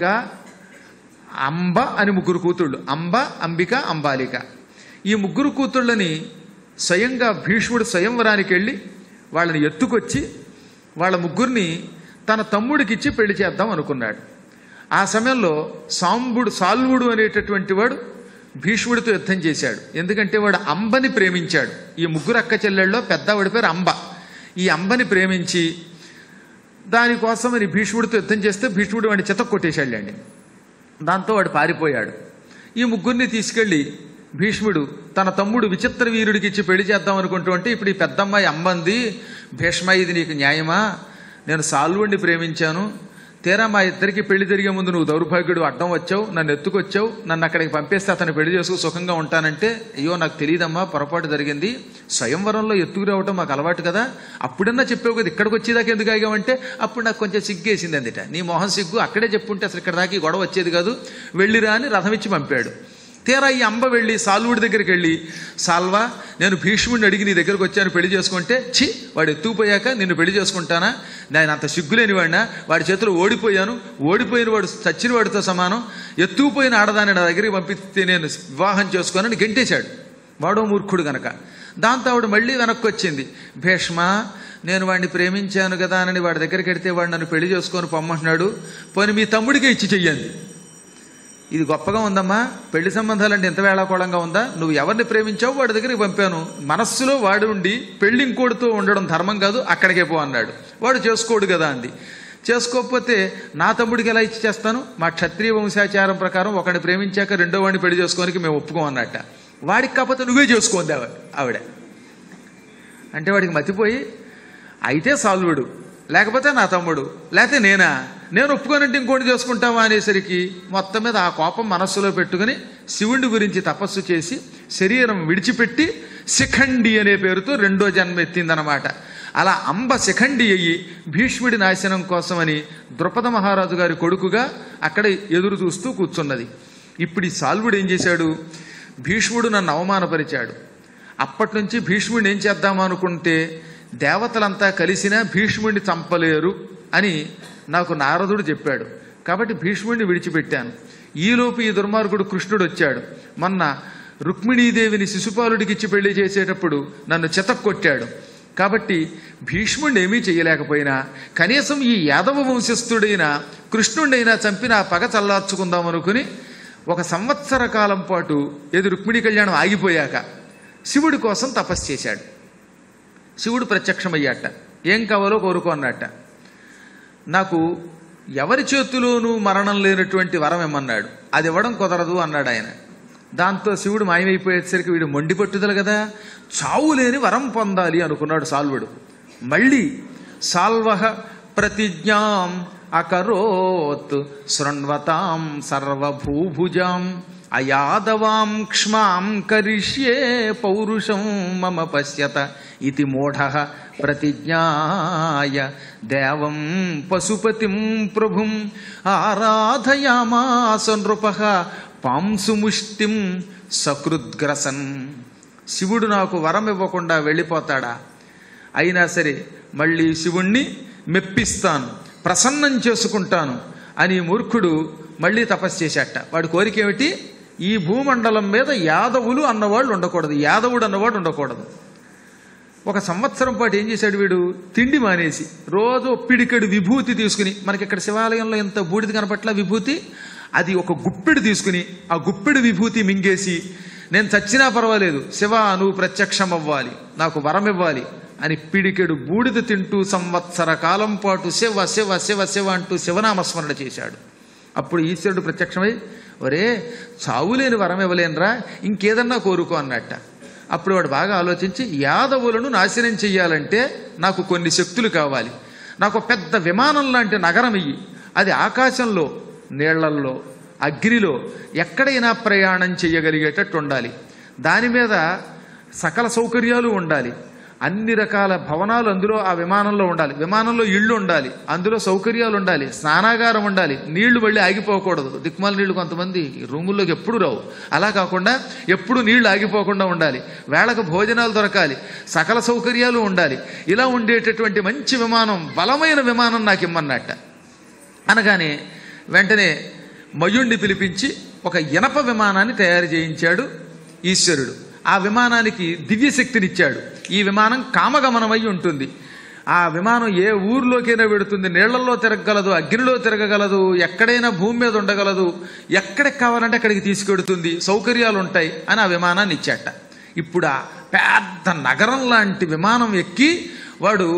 అంబ అని ముగ్గురు కూతుళ్ళు అంబ అంబిక అంబాలిక ఈ ముగ్గురు కూతుళ్ళని స్వయంగా భీష్ముడు స్వయంవరానికి వెళ్ళి వాళ్ళని ఎత్తుకొచ్చి వాళ్ళ ముగ్గురిని తన తమ్ముడికిచ్చి పెళ్లి చేద్దాం అనుకున్నాడు ఆ సమయంలో సాంబుడు సాల్వుడు అనేటటువంటి వాడు భీష్ముడితో యుద్ధం చేశాడు ఎందుకంటే వాడు అంబని ప్రేమించాడు ఈ ముగ్గురు అక్క చెల్లెళ్ళలో పెద్దవాడి పేరు అంబ ఈ అంబని ప్రేమించి దానికోసమని భీష్ముడితో యుద్ధం చేస్తే భీష్ముడు వాడిని చిత కొట్టేశాళ్ళండి దాంతో వాడు పారిపోయాడు ఈ ముగ్గురిని తీసుకెళ్లి భీష్ముడు తన తమ్ముడు విచిత్ర వీరుడికి ఇచ్చి పెళ్లి చేద్దాం అనుకుంటూ ఉంటే ఇప్పుడు ఈ పెద్దమ్మాయి అమ్మంది భీష్మ ఇది నీకు న్యాయమా నేను సాల్వుడిని ప్రేమించాను తీరా మా ఇద్దరికి పెళ్లి జరిగే ముందు నువ్వు దౌర్భాగ్యుడు అడ్డం వచ్చావు నన్ను ఎత్తుకొచ్చావు నన్ను అక్కడికి పంపేస్తే అతను పెళ్లి చేసుకు సుఖంగా ఉంటానంటే అయ్యో నాకు తెలియదమ్మా పొరపాటు జరిగింది స్వయంవరంలో ఎత్తుకు రావటం మాకు అలవాటు కదా అప్పుడన్నా చెప్పావు కదా ఇక్కడికి వచ్చేదాకా ఎందుకు ఆగామంటే అప్పుడు నాకు కొంచెం సిగ్గేసింది అందుట నీ మొహం సిగ్గు అక్కడే చెప్పుంటే అసలు ఇక్కడ దాకా ఈ గొడవ వచ్చేది కాదు వెళ్ళిరా అని రథం ఇచ్చి పంపాడు తీరా ఈ అంబ వెళ్ళి సాల్వుడి దగ్గరికి వెళ్ళి సాల్వా నేను భీష్ముడిని అడిగి నీ దగ్గరకు వచ్చాను పెళ్లి చేసుకుంటే ఛీ వాడు ఎత్తుకుపోయాక నిన్ను పెళ్లి చేసుకుంటానా నేను అంత సిగ్గులేని వాడినా వాడి చేతిలో ఓడిపోయాను ఓడిపోయిన వాడు చచ్చిన వాడితో సమానం ఎత్తుకుపోయిన ఆడదాన్ని నా దగ్గరికి పంపిస్తే నేను వివాహం చేసుకోనని గెంటేశాడు వాడో మూర్ఖుడు గనక దాంతో ఆవిడ మళ్ళీ వెనక్కి వచ్చింది భీష్మ నేను వాడిని ప్రేమించాను కదా అని వాడి దగ్గరికి వెడితే వాడు నన్ను పెళ్లి చేసుకొని పొమ్మంటున్నాడు పోనీ మీ తమ్ముడికే ఇచ్చి చెయ్యండి ఇది గొప్పగా ఉందమ్మా పెళ్లి సంబంధాలంటే ఎంత వేళాకోళంగా ఉందా నువ్వు ఎవరిని ప్రేమించావు వాడి దగ్గరికి పంపాను మనస్సులో వాడు ఉండి పెళ్లి ఇంకోటితో ఉండడం ధర్మం కాదు అక్కడికే పో అన్నాడు వాడు చేసుకోడు కదా అంది చేసుకోకపోతే నా తమ్ముడికి ఎలా ఇచ్చి చేస్తాను మా క్షత్రియ వంశాచారం ప్రకారం ఒకడిని ప్రేమించాక రెండో వాడిని పెళ్లి చేసుకోనికి మేము ఒప్పుకోమన్నట్ట వాడికి కాకపోతే నువ్వే చేసుకోంది ఆవిడ ఆవిడ అంటే వాడికి మతిపోయి అయితే సాల్వుడు లేకపోతే నా తమ్ముడు లేకపోతే నేనా నేను ఒప్పుకోనంటే ఇంకోటి చేసుకుంటావా అనేసరికి మొత్తం మీద ఆ కోపం మనస్సులో పెట్టుకుని శివుడి గురించి తపస్సు చేసి శరీరం విడిచిపెట్టి శిఖండి అనే పేరుతో రెండో జన్మ ఎత్తిందనమాట అలా అంబ శిఖండి అయ్యి భీష్ముడి నాశనం కోసమని ద్రుపద మహారాజు గారి కొడుకుగా అక్కడ ఎదురు చూస్తూ కూర్చున్నది ఇప్పుడు ఈ సాల్వుడు ఏం చేశాడు భీష్ముడు నన్ను అవమానపరిచాడు అప్పటి నుంచి భీష్ముడిని ఏం చేద్దాం అనుకుంటే దేవతలంతా కలిసినా భీష్ముడిని చంపలేరు అని నాకు నారదుడు చెప్పాడు కాబట్టి భీష్ముడిని విడిచిపెట్టాను ఈలోపు ఈ దుర్మార్గుడు కృష్ణుడు వచ్చాడు మొన్న రుక్మిణీదేవిని శిశుపాలుడికి ఇచ్చి పెళ్లి చేసేటప్పుడు నన్ను చెతక్కొట్టాడు కాబట్టి భీష్ముడిని ఏమీ చేయలేకపోయినా కనీసం ఈ యాదవ వంశస్థుడైన కృష్ణుడైనా చంపి నా పగ చల్లార్చుకుందాం అనుకుని ఒక సంవత్సర కాలం పాటు ఏది రుక్మిణి కళ్యాణం ఆగిపోయాక శివుడి కోసం తపస్సు చేశాడు శివుడు ప్రత్యక్షమయ్యాట ఏం కావాలో కోరుకో అన్నట్ట నాకు ఎవరి చేతిలోనూ మరణం లేనటువంటి వరం ఇమ్మన్నాడు అది ఇవ్వడం కుదరదు అన్నాడు ఆయన దాంతో శివుడు మాయమైపోయేసరికి వీడు మొండి పట్టుదల కదా చావు లేని వరం పొందాలి అనుకున్నాడు సాల్వుడు మళ్ళీ సాల్వహ ప్రతిజ్ఞాం అకరోత్ శృణ్వతాం సర్వభూభుజాం అయాదవాం క్ష్మాం కరిష్యే పౌరుషం మమ పశ్యత ఇది మూఢ ప్రతిజ్ఞాయ దేవం పశుపతిం ప్రభుం ఆరాధయామాస నృప పాంసుముష్టిం సకృద్గ్రసన్ శివుడు నాకు వరం ఇవ్వకుండా వెళ్ళిపోతాడా అయినా సరే మళ్ళీ శివుణ్ణి మెప్పిస్తాను ప్రసన్నం చేసుకుంటాను అని మూర్ఖుడు మళ్ళీ తపస్సు చేశాట వాడి కోరిక ఏమిటి ఈ భూమండలం మీద యాదవులు అన్నవాళ్ళు ఉండకూడదు యాదవుడు అన్నవాడు ఉండకూడదు ఒక సంవత్సరం పాటు ఏం చేశాడు వీడు తిండి మానేసి రోజు పిడికెడు విభూతి తీసుకుని మనకి ఇక్కడ శివాలయంలో ఎంత బూడిద కనపట్ల విభూతి అది ఒక గుప్పెడు తీసుకుని ఆ గుప్పెడు విభూతి మింగేసి నేను చచ్చినా పర్వాలేదు శివ నువ్వు ప్రత్యక్షం అవ్వాలి నాకు వరం ఇవ్వాలి అని పిడికెడు బూడిద తింటూ సంవత్సర కాలం పాటు శివ శివ శివ శివ అంటూ శివనామస్మరణ చేశాడు అప్పుడు ఈశ్వరుడు ప్రత్యక్షమై ఒరే చావులేని వరం ఇవ్వలేనురా ఇంకేదన్నా కోరుకో అన్నట్ట అప్పుడు వాడు బాగా ఆలోచించి యాదవులను నాశనం చెయ్యాలంటే నాకు కొన్ని శక్తులు కావాలి నాకు పెద్ద విమానం లాంటి నగరం ఇయ్యి అది ఆకాశంలో నీళ్లల్లో అగ్నిలో ఎక్కడైనా ప్రయాణం చేయగలిగేటట్టు ఉండాలి దాని మీద సకల సౌకర్యాలు ఉండాలి అన్ని రకాల భవనాలు అందులో ఆ విమానంలో ఉండాలి విమానంలో ఇళ్ళు ఉండాలి అందులో సౌకర్యాలు ఉండాలి స్నానాగారం ఉండాలి నీళ్లు మళ్ళీ ఆగిపోకూడదు దిక్మాల నీళ్లు కొంతమంది రూముల్లోకి ఎప్పుడు రావు అలా కాకుండా ఎప్పుడు నీళ్లు ఆగిపోకుండా ఉండాలి వేళకు భోజనాలు దొరకాలి సకల సౌకర్యాలు ఉండాలి ఇలా ఉండేటటువంటి మంచి విమానం బలమైన విమానం నాకు ఇమ్మన్నట్ట అనగానే వెంటనే మయుణ్ణి పిలిపించి ఒక ఇనప విమానాన్ని తయారు చేయించాడు ఈశ్వరుడు ఆ విమానానికి దివ్యశక్తినిచ్చాడు ఈ విమానం కామగమనమై ఉంటుంది ఆ విమానం ఏ ఊర్లోకైనా పెడుతుంది నీళ్లలో తిరగగలదు అగ్నిలో తిరగగలదు ఎక్కడైనా భూమి మీద ఉండగలదు ఎక్కడికి కావాలంటే అక్కడికి తీసుకెడుతుంది సౌకర్యాలు ఉంటాయి అని ఆ విమానాన్ని ఇచ్చాట ఇప్పుడు ఆ పెద్ద నగరం లాంటి విమానం ఎక్కి వాడు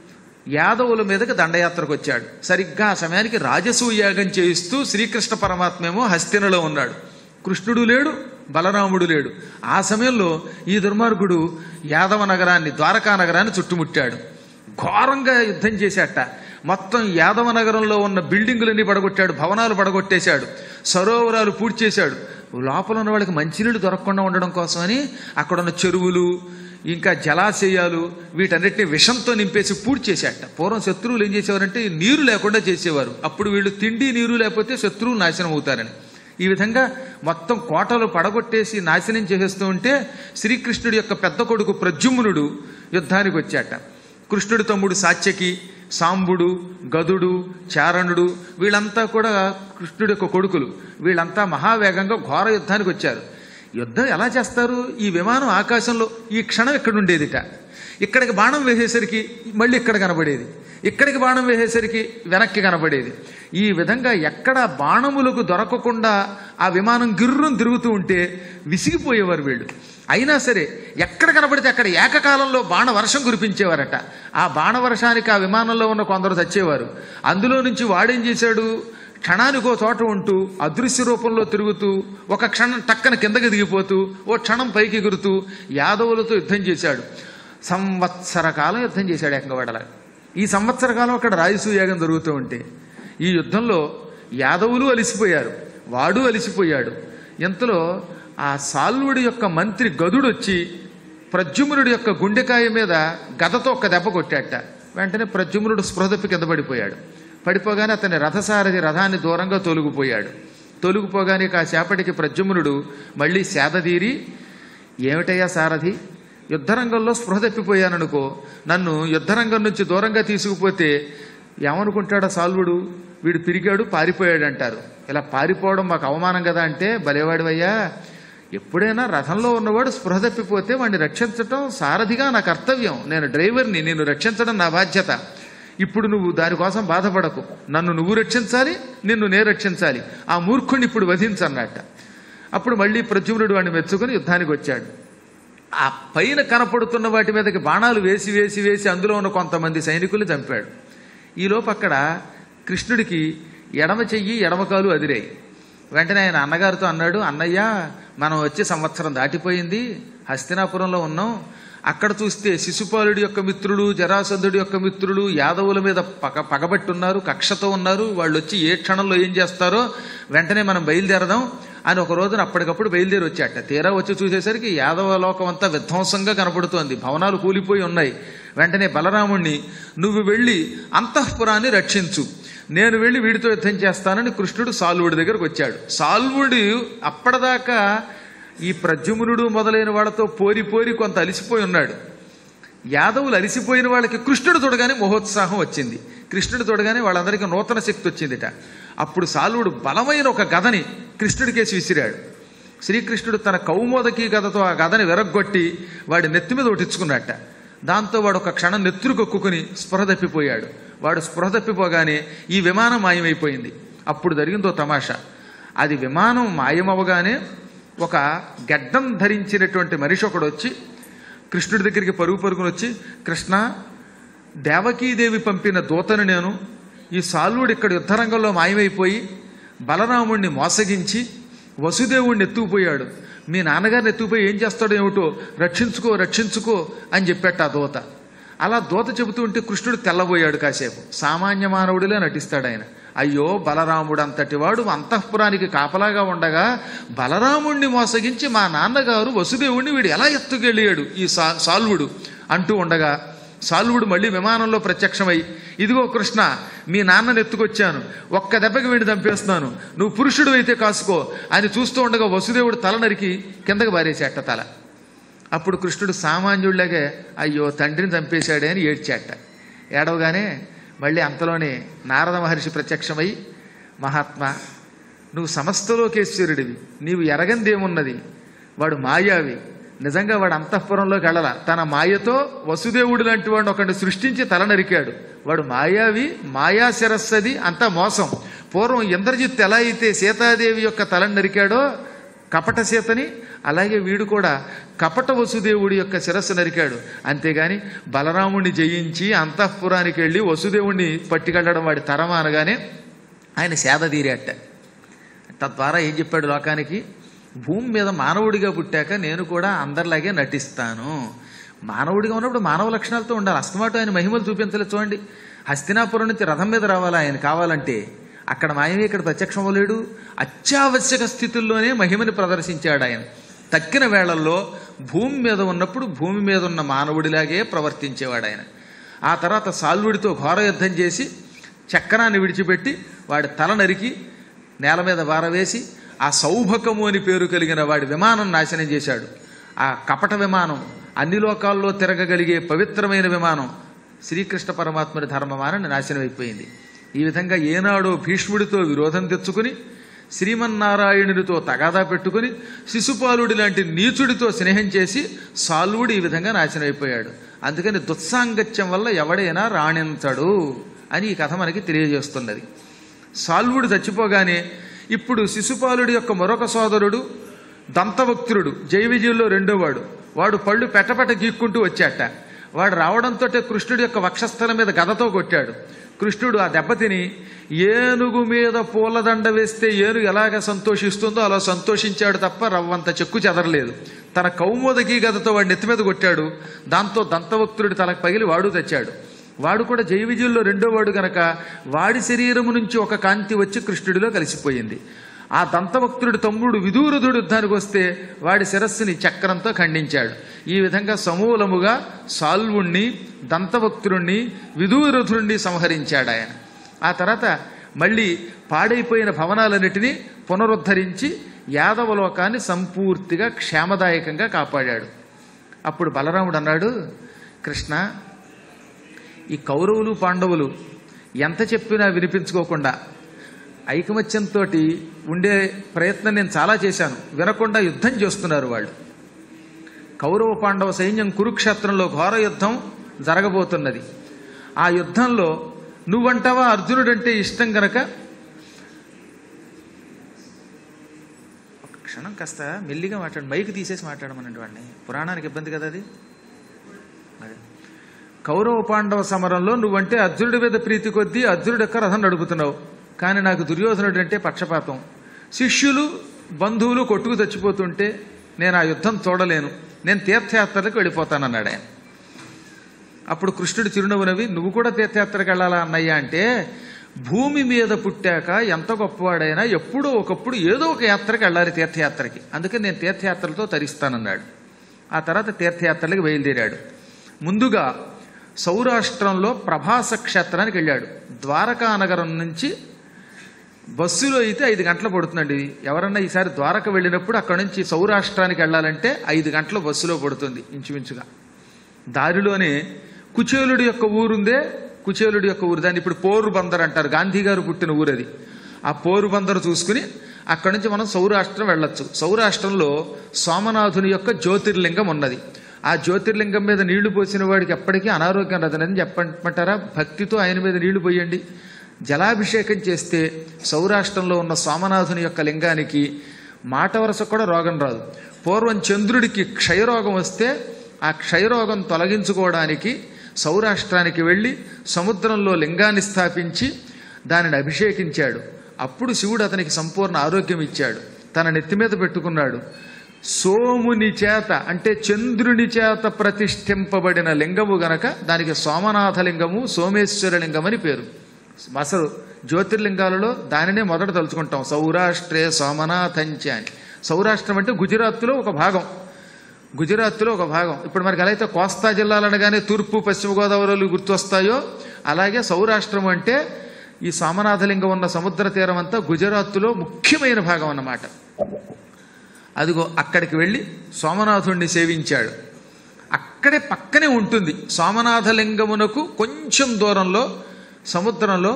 యాదవుల మీదకి దండయాత్రకు వచ్చాడు సరిగ్గా ఆ సమయానికి రాజసూయాగం చేయిస్తూ శ్రీకృష్ణ పరమాత్మేమో హస్తినలో ఉన్నాడు కృష్ణుడు లేడు బలరాముడు లేడు ఆ సమయంలో ఈ దుర్మార్గుడు యాదవ నగరాన్ని ద్వారకా నగరాన్ని చుట్టుముట్టాడు ఘోరంగా యుద్ధం చేశాట మొత్తం యాదవ నగరంలో ఉన్న బిల్డింగులన్నీ పడగొట్టాడు భవనాలు పడగొట్టేశాడు సరోవరాలు పూర్తి చేశాడు లోపల ఉన్న వాళ్ళకి మంచినీళ్ళు దొరకకుండా ఉండడం కోసమని అక్కడ ఉన్న చెరువులు ఇంకా జలాశయాలు వీటన్నిటిని విషంతో నింపేసి పూర్తి చేశాట పూర్వం శత్రువులు ఏం చేసేవారంటే నీరు లేకుండా చేసేవారు అప్పుడు వీళ్ళు తిండి నీరు లేకపోతే శత్రువులు నాశనం అవుతారని ఈ విధంగా మొత్తం కోటలు పడగొట్టేసి నాశనం చేసేస్తూ ఉంటే శ్రీకృష్ణుడి యొక్క పెద్ద కొడుకు ప్రద్యుమ్నుడు యుద్ధానికి వచ్చాట కృష్ణుడి తమ్ముడు సాత్యకి సాంబుడు గదుడు చారణుడు వీళ్ళంతా కూడా కృష్ణుడి యొక్క కొడుకులు వీళ్ళంతా మహావేగంగా ఘోర యుద్ధానికి వచ్చారు యుద్ధం ఎలా చేస్తారు ఈ విమానం ఆకాశంలో ఈ క్షణం ఇక్కడ ఉండేదిట ఇక్కడికి బాణం వేసేసరికి మళ్ళీ ఇక్కడ కనబడేది ఇక్కడికి బాణం వేసేసరికి వెనక్కి కనబడేది ఈ విధంగా ఎక్కడ బాణములకు దొరకకుండా ఆ విమానం గిర్రం తిరుగుతూ ఉంటే విసిగిపోయేవారు వీళ్ళు అయినా సరే ఎక్కడ కనబడితే అక్కడ ఏకకాలంలో బాణ వర్షం కురిపించేవారట ఆ బాణ వర్షానికి ఆ విమానంలో ఉన్న కొందరు చచ్చేవారు అందులో నుంచి వాడేం చేశాడు క్షణానికి ఓ చోట ఉంటూ అదృశ్య రూపంలో తిరుగుతూ ఒక క్షణం టక్కన కిందకి దిగిపోతూ ఓ క్షణం పైకి ఎగురుతూ యాదవులతో యుద్ధం చేశాడు సంవత్సర కాలం యుద్ధం చేశాడు ఏకంగా ఈ సంవత్సర కాలం అక్కడ రాజసూయాగం జరుగుతూ ఉంటే ఈ యుద్ధంలో యాదవులు అలిసిపోయారు వాడు అలిసిపోయాడు ఇంతలో ఆ సాల్వుడి యొక్క మంత్రి గదుడు వచ్చి ప్రద్యుమ్నుడి యొక్క గుండెకాయ మీద గదతో ఒక్క దెబ్బ కొట్టాట వెంటనే ప్రద్యుమ్నుడు స్పృహదప్పి కింద పడిపోయాడు పడిపోగానే అతని రథసారథి రథాన్ని దూరంగా తొలగిపోయాడు తొలగిపోగానే కాసేపటికి ప్రద్యుమ్నుడు మళ్ళీ సేదతీరి ఏమిటయ్యా సారథి యుద్ధరంగంలో స్పృహ తప్పిపోయాననుకో నన్ను యుద్ధరంగం నుంచి దూరంగా తీసుకుపోతే ఏమనుకుంటాడో సాల్వుడు వీడు తిరిగాడు పారిపోయాడు అంటారు ఇలా పారిపోవడం మాకు అవమానం కదా అంటే బలేవాడివయ్యా ఎప్పుడైనా రథంలో ఉన్నవాడు స్పృహ తప్పిపోతే వాడిని రక్షించటం సారథిగా నా కర్తవ్యం నేను డ్రైవర్ని నేను రక్షించడం నా బాధ్యత ఇప్పుడు నువ్వు దానికోసం బాధపడకు నన్ను నువ్వు రక్షించాలి నిన్ను నేను రక్షించాలి ఆ మూర్ఖుడిని ఇప్పుడు వధించన్నట్ట అప్పుడు మళ్ళీ ప్రద్యుమ్నుడు వాడిని మెచ్చుకుని యుద్ధానికి వచ్చాడు ఆ పైన కనపడుతున్న వాటి మీదకి బాణాలు వేసి వేసి వేసి అందులో ఉన్న కొంతమంది సైనికులు చంపాడు ఈలోపు అక్కడ కృష్ణుడికి ఎడమ చెయ్యి ఎడమకాలు అదిరాయి వెంటనే ఆయన అన్నగారితో అన్నాడు అన్నయ్య మనం వచ్చే సంవత్సరం దాటిపోయింది హస్తినాపురంలో ఉన్నాం అక్కడ చూస్తే శిశుపాలుడి యొక్క మిత్రులు జరాసంధుడి యొక్క మిత్రులు యాదవుల మీద పగ పగబట్టున్నారు కక్షతో ఉన్నారు వాళ్ళు వచ్చి ఏ క్షణంలో ఏం చేస్తారో వెంటనే మనం బయలుదేరదాం అని ఒక రోజున అప్పటికప్పుడు బయలుదేరి వచ్చాట తీరా వచ్చి చూసేసరికి యాదవ లోకం అంతా విధ్వంసంగా కనబడుతోంది భవనాలు కూలిపోయి ఉన్నాయి వెంటనే బలరాముణ్ణి నువ్వు వెళ్ళి అంతఃపురాన్ని రక్షించు నేను వెళ్ళి వీడితో యుద్ధం చేస్తానని కృష్ణుడు సాల్వుడి దగ్గరకు వచ్చాడు సాల్వుడు అప్పటిదాకా ఈ ప్రద్యుమ్నుడు మొదలైన వాళ్ళతో పోరి పోరి కొంత అలిసిపోయి ఉన్నాడు యాదవులు అలిసిపోయిన వాళ్ళకి కృష్ణుడు తొడగానే మహోత్సాహం వచ్చింది కృష్ణుడు తొడగానే వాళ్ళందరికీ నూతన శక్తి వచ్చిందిట అప్పుడు సాలువుడు బలమైన ఒక గదని కృష్ణుడికేసి విసిరాడు శ్రీకృష్ణుడు తన కౌమోదకి గదతో ఆ గదని విరగ్గొట్టి వాడి నెత్తి మీద ఒటించుకున్నట్ట దాంతో వాడు ఒక క్షణం నెత్తురు కొక్కుని స్పృహ తప్పిపోయాడు వాడు స్పృహ తప్పిపోగానే ఈ విమానం మాయమైపోయింది అప్పుడు జరిగిందో తమాషా అది విమానం మాయమవగానే ఒక గడ్డం ధరించినటువంటి మనిషి ఒకడు వచ్చి కృష్ణుడి దగ్గరికి పరుగు పరుగుని వచ్చి కృష్ణ దేవకీదేవి పంపిన దూతను నేను ఈ సాల్వుడు ఇక్కడ యుద్ధరంగంలో మాయమైపోయి బలరాముణ్ణి మోసగించి వసుదేవుణ్ణి ఎత్తుకుపోయాడు మీ నాన్నగారిని ఎత్తుకుపోయి ఏం చేస్తాడో ఏమిటో రక్షించుకో రక్షించుకో అని చెప్పాట ఆ దూత అలా దూత చెబుతూ ఉంటే కృష్ణుడు తెల్లబోయాడు కాసేపు సామాన్య మానవుడిలా నటిస్తాడు ఆయన అయ్యో బలరాముడు అంతటి వాడు అంతఃపురానికి కాపలాగా ఉండగా బలరాముణ్ణి మోసగించి మా నాన్నగారు వసుదేవుణ్ణి వీడు ఎలా ఎత్తుకెళ్ళాడు ఈ సా సాల్వుడు అంటూ ఉండగా సాల్వుడు మళ్ళీ విమానంలో ప్రత్యక్షమై ఇదిగో కృష్ణ మీ నాన్నని ఎత్తుకొచ్చాను ఒక్క దెబ్బకి వీడిని చంపేస్తున్నాను నువ్వు పురుషుడు అయితే కాసుకో అని చూస్తూ ఉండగా వసుదేవుడు తల నరికి కిందకి బారేసేట తల అప్పుడు కృష్ణుడు సామాన్యుడిలాగే అయ్యో తండ్రిని చంపేశాడే అని ఏడ్చాట ఏడవగానే మళ్ళీ అంతలోనే నారద మహర్షి ప్రత్యక్షమై మహాత్మా నువ్వు సమస్తలోకేశ్వరుడివి నీవు ఎరగందేమున్నది వాడు మాయావి నిజంగా వాడు అంతఃపురంలోకి వెళ్ళాల తన మాయతో వసుదేవుడు లాంటి వాడిని ఒకటి సృష్టించి తల నరికాడు వాడు మాయావి మాయా శిరస్సది అంతా మోసం పూర్వం ఇంద్రజిత్ ఎలా అయితే సీతాదేవి యొక్క తలను నరికాడో కపట సీతని అలాగే వీడు కూడా కపట వసుదేవుడి యొక్క శిరస్సు నరికాడు అంతేగాని బలరాముడిని జయించి అంతఃపురానికి వెళ్ళి వసుదేవుడిని పట్టుకెళ్ళడం వాడి తరమా అనగానే ఆయన సేద తీరేట తద్వారా ఏం చెప్పాడు లోకానికి భూమి మీద మానవుడిగా పుట్టాక నేను కూడా అందరిలాగే నటిస్తాను మానవుడిగా ఉన్నప్పుడు మానవ లక్షణాలతో ఉండాలి అస్తమాటు ఆయన మహిమలు చూపించలేదు చూడండి హస్తినాపురం నుంచి రథం మీద రావాలి ఆయన కావాలంటే అక్కడ మాయమే ఇక్కడ ప్రత్యక్షం అవ్వలేడు అత్యావశ్యక స్థితుల్లోనే మహిమని ప్రదర్శించాడు ఆయన తక్కిన వేళల్లో భూమి మీద ఉన్నప్పుడు భూమి మీద ఉన్న మానవుడిలాగే ప్రవర్తించేవాడు ఆయన ఆ తర్వాత సాల్వుడితో ఘోర యుద్ధం చేసి చక్రాన్ని విడిచిపెట్టి వాడి తల నరికి నేల మీద వారవేసి ఆ సౌభకము అని పేరు కలిగిన వాడి విమానం నాశనం చేశాడు ఆ కపట విమానం అన్ని లోకాల్లో తిరగగలిగే పవిత్రమైన విమానం శ్రీకృష్ణ పరమాత్ముడి ధర్మమానని నాశనం అయిపోయింది ఈ విధంగా ఏనాడో భీష్ముడితో విరోధం తెచ్చుకుని శ్రీమన్నారాయణుడితో తగాదా పెట్టుకుని శిశుపాలుడి లాంటి నీచుడితో స్నేహం చేసి సాల్వుడు ఈ విధంగా నాశనం అయిపోయాడు అందుకని దుత్సాంగత్యం వల్ల ఎవడైనా రాణించడు అని ఈ కథ మనకి తెలియజేస్తున్నది సాల్వుడు చచ్చిపోగానే ఇప్పుడు శిశుపాలుడి యొక్క మరొక సోదరుడు దంతవక్తుడు జై విజయంలో రెండోవాడు వాడు పళ్ళు పెట్టపెట్ట గీక్కుంటూ వచ్చాట వాడు రావడంతో కృష్ణుడి యొక్క వక్షస్థలం మీద గదతో కొట్టాడు కృష్ణుడు ఆ దెబ్బతిని ఏనుగు మీద పూలదండ వేస్తే ఏనుగు ఎలాగ సంతోషిస్తుందో అలా సంతోషించాడు తప్ప రవ్వంత చెక్కు చెదరలేదు తన కౌమోదకి గదతో వాడి నెత్తి మీద కొట్టాడు దాంతో దంతవక్తుడి తలకు పగిలి వాడు తెచ్చాడు వాడు కూడా జై విజయంలో రెండో వాడు గనక వాడి శరీరము నుంచి ఒక కాంతి వచ్చి కృష్ణుడిలో కలిసిపోయింది ఆ దంతభక్తుడి తమ్ముడు విదూరథుడు యుద్ధానికి వస్తే వాడి శిరస్సుని చక్రంతో ఖండించాడు ఈ విధంగా సమూలముగా సాల్వుణ్ణి దంతభక్తుడిని విదూరథుడిని సంహరించాడు ఆయన ఆ తర్వాత మళ్ళీ పాడైపోయిన భవనాలన్నిటినీ పునరుద్ధరించి యాదవలోకాన్ని సంపూర్తిగా క్షేమదాయకంగా కాపాడాడు అప్పుడు బలరాముడు అన్నాడు కృష్ణ ఈ కౌరవులు పాండవులు ఎంత చెప్పినా వినిపించుకోకుండా ఐకమత్యంతో ఉండే ప్రయత్నం నేను చాలా చేశాను వినకుండా యుద్ధం చేస్తున్నారు వాళ్ళు కౌరవ పాండవ సైన్యం కురుక్షేత్రంలో ఘోర యుద్ధం జరగబోతున్నది ఆ యుద్ధంలో నువ్వంటావా అర్జునుడంటే ఇష్టం గనక ఒక క్షణం కాస్త మెల్లిగా మాట్లాడు మైక్ తీసేసి మాట్లాడమనండి వాడిని పురాణానికి ఇబ్బంది కదా అది అదే కౌరవ పాండవ సమరంలో నువ్వంటే అర్జునుడి మీద ప్రీతి కొద్దీ అర్జునుడి యొక్క రథం నడుపుతున్నావు కానీ నాకు దుర్యోధనుడు అంటే పక్షపాతం శిష్యులు బంధువులు కొట్టుకు చచ్చిపోతుంటే నేను ఆ యుద్ధం చూడలేను నేను తీర్థయాత్రలకు వెళ్ళిపోతానన్నాడు ఆయన అప్పుడు కృష్ణుడు చిరునవ్వు నవ్వి నువ్వు కూడా తీర్థయాత్రకు వెళ్ళాలా అన్నయ్య అంటే భూమి మీద పుట్టాక ఎంత గొప్పవాడైనా ఎప్పుడో ఒకప్పుడు ఏదో ఒక యాత్రకి వెళ్ళాలి తీర్థయాత్రకి అందుకే నేను తీర్థయాత్రలతో తరిస్తానన్నాడు ఆ తర్వాత తీర్థయాత్రలకు బయలుదేరాడు ముందుగా సౌరాష్ట్రంలో ప్రభాస క్షేత్రానికి వెళ్ళాడు ద్వారకా నగరం నుంచి బస్సులో అయితే ఐదు గంటలు పడుతుందండి ఎవరన్నా ఈసారి ద్వారక వెళ్ళినప్పుడు అక్కడ నుంచి సౌరాష్ట్రానికి వెళ్ళాలంటే ఐదు గంటలు బస్సులో పడుతుంది ఇంచుమించుగా దారిలోనే కుచేలుడి యొక్క ఊరుందే కుచేలుడి యొక్క ఊరు దాన్ని ఇప్పుడు పోరు బందర్ అంటారు గాంధీ గారు పుట్టిన ఊరు అది ఆ పోరు బందరు చూసుకుని అక్కడి నుంచి మనం సౌరాష్ట్రం వెళ్ళొచ్చు సౌరాష్ట్రంలో సోమనాథుని యొక్క జ్యోతిర్లింగం ఉన్నది ఆ జ్యోతిర్లింగం మీద నీళ్లు పోసిన వాడికి ఎప్పటికీ అనారోగ్యం రాదని చెప్పమంటారా భక్తితో ఆయన మీద నీళ్లు పోయండి జలాభిషేకం చేస్తే సౌరాష్ట్రంలో ఉన్న సోమనాథుని యొక్క లింగానికి మాట వరస కూడా రోగం రాదు పూర్వం చంద్రుడికి క్షయరోగం వస్తే ఆ క్షయరోగం తొలగించుకోవడానికి సౌరాష్ట్రానికి వెళ్ళి సముద్రంలో లింగాన్ని స్థాపించి దానిని అభిషేకించాడు అప్పుడు శివుడు అతనికి సంపూర్ణ ఆరోగ్యం ఇచ్చాడు తన నెత్తి మీద పెట్టుకున్నాడు సోముని చేత అంటే చంద్రుని చేత ప్రతిష్ఠింపబడిన లింగము గనక దానికి సోమనాథ లింగము సోమేశ్వర లింగం అని పేరు అసలు జ్యోతిర్లింగాలలో దానినే మొదట తలుచుకుంటాం సౌరాష్ట్రే సోమనాథంచ అని సౌరాష్ట్రం అంటే గుజరాత్లో ఒక భాగం గుజరాత్లో ఒక భాగం ఇప్పుడు మనకి ఎలా అయితే కోస్తా జిల్లాలు అనగానే తూర్పు పశ్చిమ గోదావరిలు గుర్తొస్తాయో అలాగే సౌరాష్ట్రం అంటే ఈ సోమనాథలింగం ఉన్న సముద్ర తీరం అంతా గుజరాత్లో ముఖ్యమైన భాగం అన్నమాట అదిగో అక్కడికి వెళ్ళి సోమనాథుణ్ణి సేవించాడు అక్కడే పక్కనే ఉంటుంది సోమనాథలింగమునకు కొంచెం దూరంలో సముద్రంలో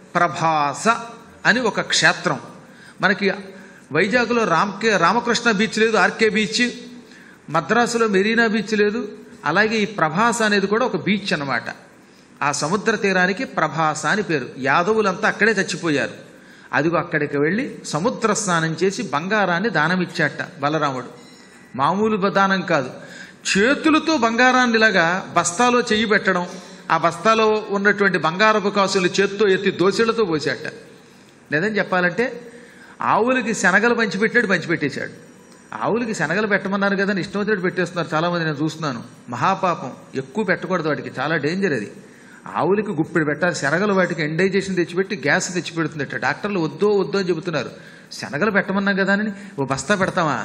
ప్రభాస అని ఒక క్షేత్రం మనకి వైజాగ్లో రామ్కే రామకృష్ణ బీచ్ లేదు ఆర్కే బీచ్ మద్రాసులో మెరీనా బీచ్ లేదు అలాగే ఈ ప్రభాస అనేది కూడా ఒక బీచ్ అన్నమాట ఆ సముద్ర తీరానికి ప్రభాస అని పేరు యాదవులంతా అక్కడే చచ్చిపోయారు అదిగో అక్కడికి వెళ్ళి సముద్ర స్నానం చేసి బంగారాన్ని దానమిచ్చాట బలరాముడు మామూలు దానం కాదు చేతులతో బంగారాన్ని ఇలాగా బస్తాలో చెయ్యి పెట్టడం ఆ బస్తాలో ఉన్నటువంటి బంగారపు కాసులు చేత్తో ఎత్తి దోశలతో పోసాట లేదని చెప్పాలంటే ఆవులకి శనగలు పంచిపెట్టాడు పంచిపెట్టేశాడు ఆవులకి శనగలు పెట్టమన్నారు కదా అని ఇష్టం వచ్చినట్టు పెట్టేస్తున్నారు చాలామంది నేను చూస్తున్నాను మహాపాపం ఎక్కువ పెట్టకూడదు వాటికి చాలా డేంజర్ అది ఆవులకి గుప్పిడి పెట్టాలి శనగలు వాటికి ఎండైజేషన్ తెచ్చిపెట్టి గ్యాస్ తెచ్చిపెడుతుందట డాక్టర్లు వద్దో వద్దో అని చెబుతున్నారు శనగలు పెట్టమన్నాం కదా అని ఓ బస్తా పెడతామా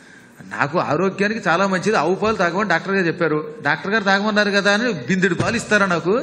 నాకు ఆరోగ్యానికి చాలా మంచిది ఆవు పాలు తాగమని డాక్టర్ గారు చెప్పారు డాక్టర్ గారు తాగమన్నారు కదా అని బిందుడు పాలు ఇస్తారా నాకు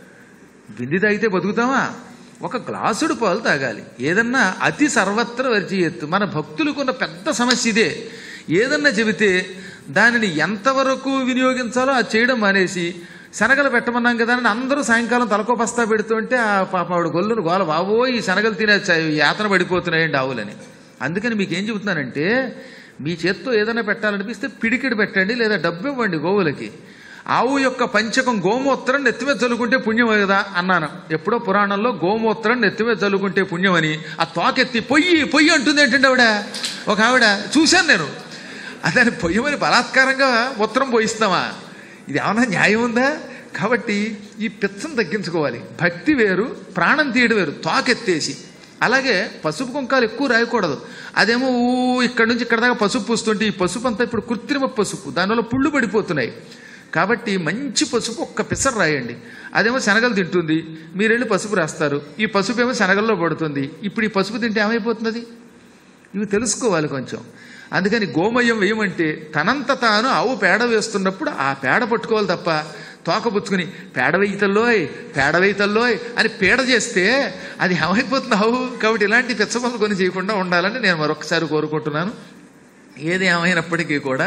బింది తాగితే బతుకుతామా ఒక గ్లాసుడు పాలు తాగాలి ఏదన్నా అతి సర్వత్ర వర్జీయత్తు మన భక్తులకున్న పెద్ద సమస్య ఇదే ఏదన్నా చెబితే దానిని ఎంతవరకు వినియోగించాలో అది చేయడం మానేసి శనగలు పెట్టమన్నాం కదా అని అందరూ సాయంకాలం తలకో బస్తా పెడుతుంటే ఆ పాప ఆవిడ గొల్లును గోల బావో ఈ శనగలు తినే చ- యాతన పడిపోతున్నాయండి ఆవులని అందుకని మీకు ఏం చెబుతున్నానంటే మీ చేత్తో ఏదైనా పెట్టాలనిపిస్తే పిడికిడి పెట్టండి లేదా డబ్బు ఇవ్వండి గోవులకి ఆవు యొక్క పంచకం గోమూత్రం నెత్తిమీద చల్లుకుంటే పుణ్యం కదా అన్నాను ఎప్పుడో పురాణంలో గోమూత్రం నెత్తిమీద చల్లుకుంటే పుణ్యమని ఆ తోకెత్తి పొయ్యి పొయ్యి అంటుంది ఏంటంటే ఆవిడ ఒక ఆవిడ చూశాను నేను అదని పొయ్యమని బలాత్కారంగా మూత్రం పోయిస్తామా ఇది ఏమన్నా న్యాయం ఉందా కాబట్టి ఈ పిచ్చను తగ్గించుకోవాలి భక్తి వేరు ప్రాణం తీయడం వేరు తోకెత్తేసి అలాగే పసుపు కుంకాలు ఎక్కువ రాయకూడదు అదేమో ఊ ఇక్కడ నుంచి ఇక్కడ దాకా పసుపు పూస్తుంటే ఈ పసుపు అంతా ఇప్పుడు కృత్రిమ పసుపు దానివల్ల పుళ్ళు పడిపోతున్నాయి కాబట్టి మంచి పసుపు ఒక్క పిసర్ రాయండి అదేమో శనగలు తింటుంది మీరు వెళ్ళి పసుపు రాస్తారు ఈ పసుపు ఏమో శనగల్లో పడుతుంది ఇప్పుడు ఈ పసుపు తింటే ఏమైపోతున్నది ఇవి తెలుసుకోవాలి కొంచెం అందుకని గోమయం వేయమంటే తనంత తాను ఆవు పేడ వేస్తున్నప్పుడు ఆ పేడ పట్టుకోవాలి తప్ప తోక పుచ్చుకుని పేడ వేయితల్లోయ్ పేడ వేయితల్లోయ్ అని పేడ చేస్తే అది ఏమైపోతుంది ఆవు కాబట్టి ఇలాంటి పిచ్చపనులు కొని చేయకుండా ఉండాలని నేను మరొకసారి కోరుకుంటున్నాను ఏది ఏమైనప్పటికీ కూడా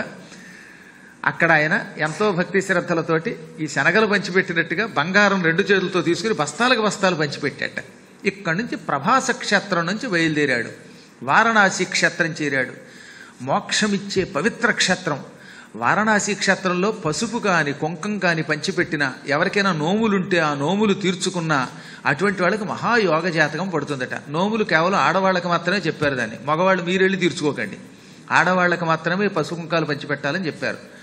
అక్కడ ఆయన ఎంతో భక్తి శ్రద్ధలతోటి ఈ శనగలు పంచిపెట్టినట్టుగా బంగారం రెండు చేతులతో తీసుకుని బస్తాలకు బస్తాలు పంచిపెట్టాట ఇక్కడి నుంచి ప్రభాస క్షేత్రం నుంచి బయలుదేరాడు వారణాసి క్షేత్రం చేరాడు మోక్షమిచ్చే పవిత్ర క్షేత్రం వారణాసి క్షేత్రంలో పసుపు కాని కుంకం కాని పంచిపెట్టిన ఎవరికైనా నోములుంటే ఆ నోములు తీర్చుకున్నా అటువంటి వాళ్ళకి మహాయోగ జాతకం పడుతుందట నోములు కేవలం ఆడవాళ్ళకి మాత్రమే చెప్పారు దాన్ని మగవాళ్ళు మీరెళ్ళి తీర్చుకోకండి ఆడవాళ్ళకి మాత్రమే పసుపు కుంకాలు పంచిపెట్టాలని చెప్పారు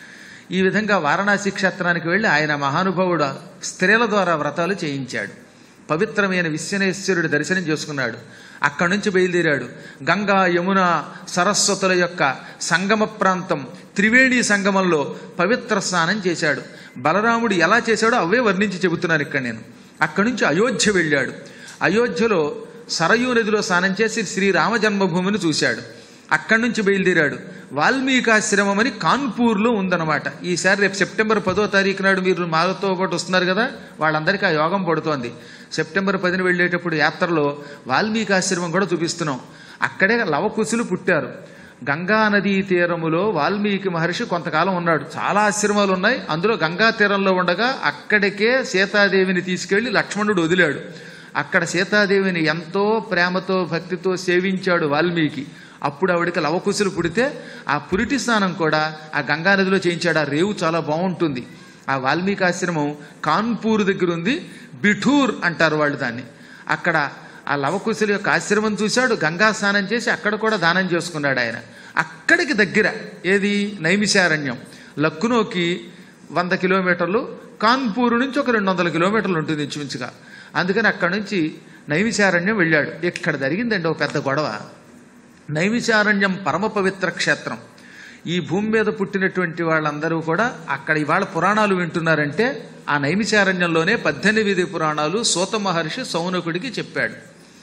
ఈ విధంగా వారణాసి క్షేత్రానికి వెళ్ళి ఆయన మహానుభావుడు స్త్రీల ద్వారా వ్రతాలు చేయించాడు పవిత్రమైన విశ్వనేశ్వరుడి దర్శనం చేసుకున్నాడు అక్కడి నుంచి బయలుదేరాడు గంగా యమున సరస్వతుల యొక్క సంగమ ప్రాంతం త్రివేణి సంగమంలో పవిత్ర స్నానం చేశాడు బలరాముడు ఎలా చేశాడో అవే వర్ణించి చెబుతున్నాను ఇక్కడ నేను అక్కడి నుంచి అయోధ్య వెళ్ళాడు అయోధ్యలో సరయూ నదిలో స్నానం చేసి శ్రీరామ జన్మభూమిని చూశాడు అక్కడి నుంచి బయలుదేరాడు వాల్మీకాశ్రమం అని కాన్పూర్లో ఉందన్నమాట ఈసారి రేపు సెప్టెంబర్ పదో తారీఖు నాడు మీరు మాతో పాటు వస్తున్నారు కదా వాళ్ళందరికీ ఆ యోగం పడుతోంది సెప్టెంబర్ పదిన వెళ్ళేటప్పుడు యాత్రలో వాల్మీకాశ్రమం కూడా చూపిస్తున్నాం అక్కడే లవకుశులు పుట్టారు గంగా నదీ తీరములో వాల్మీకి మహర్షి కొంతకాలం ఉన్నాడు చాలా ఆశ్రమాలు ఉన్నాయి అందులో గంగా తీరంలో ఉండగా అక్కడికే సీతాదేవిని తీసుకెళ్లి లక్ష్మణుడు వదిలాడు అక్కడ సీతాదేవిని ఎంతో ప్రేమతో భక్తితో సేవించాడు వాల్మీకి అప్పుడు ఆవిడకి లవకుశులు పుడితే ఆ పురిటి స్నానం కూడా ఆ గంగా నదిలో చేయించాడు ఆ రేవు చాలా బాగుంటుంది ఆ వాల్మీకి ఆశ్రమం కాన్పూర్ దగ్గర ఉంది బిఠూర్ అంటారు వాళ్ళు దాన్ని అక్కడ ఆ లవకుశుల యొక్క ఆశ్రమం చూశాడు గంగా స్నానం చేసి అక్కడ కూడా దానం చేసుకున్నాడు ఆయన అక్కడికి దగ్గర ఏది నైమిషారణ్యం లక్నోకి వంద కిలోమీటర్లు కాన్పూర్ నుంచి ఒక రెండు వందల కిలోమీటర్లు ఉంటుంది ఇంచుమించుగా అందుకని అక్కడి నుంచి నైమిషారణ్యం వెళ్ళాడు ఇక్కడ జరిగిందండి ఒక పెద్ద గొడవ నైమిషారణ్యం పరమ పవిత్ర క్షేత్రం ఈ భూమి మీద పుట్టినటువంటి వాళ్ళందరూ కూడా అక్కడ ఇవాళ పురాణాలు వింటున్నారంటే ఆ నైమిషారణ్యంలోనే పద్దెనిమిది పురాణాలు సూత మహర్షి సౌనకుడికి చెప్పాడు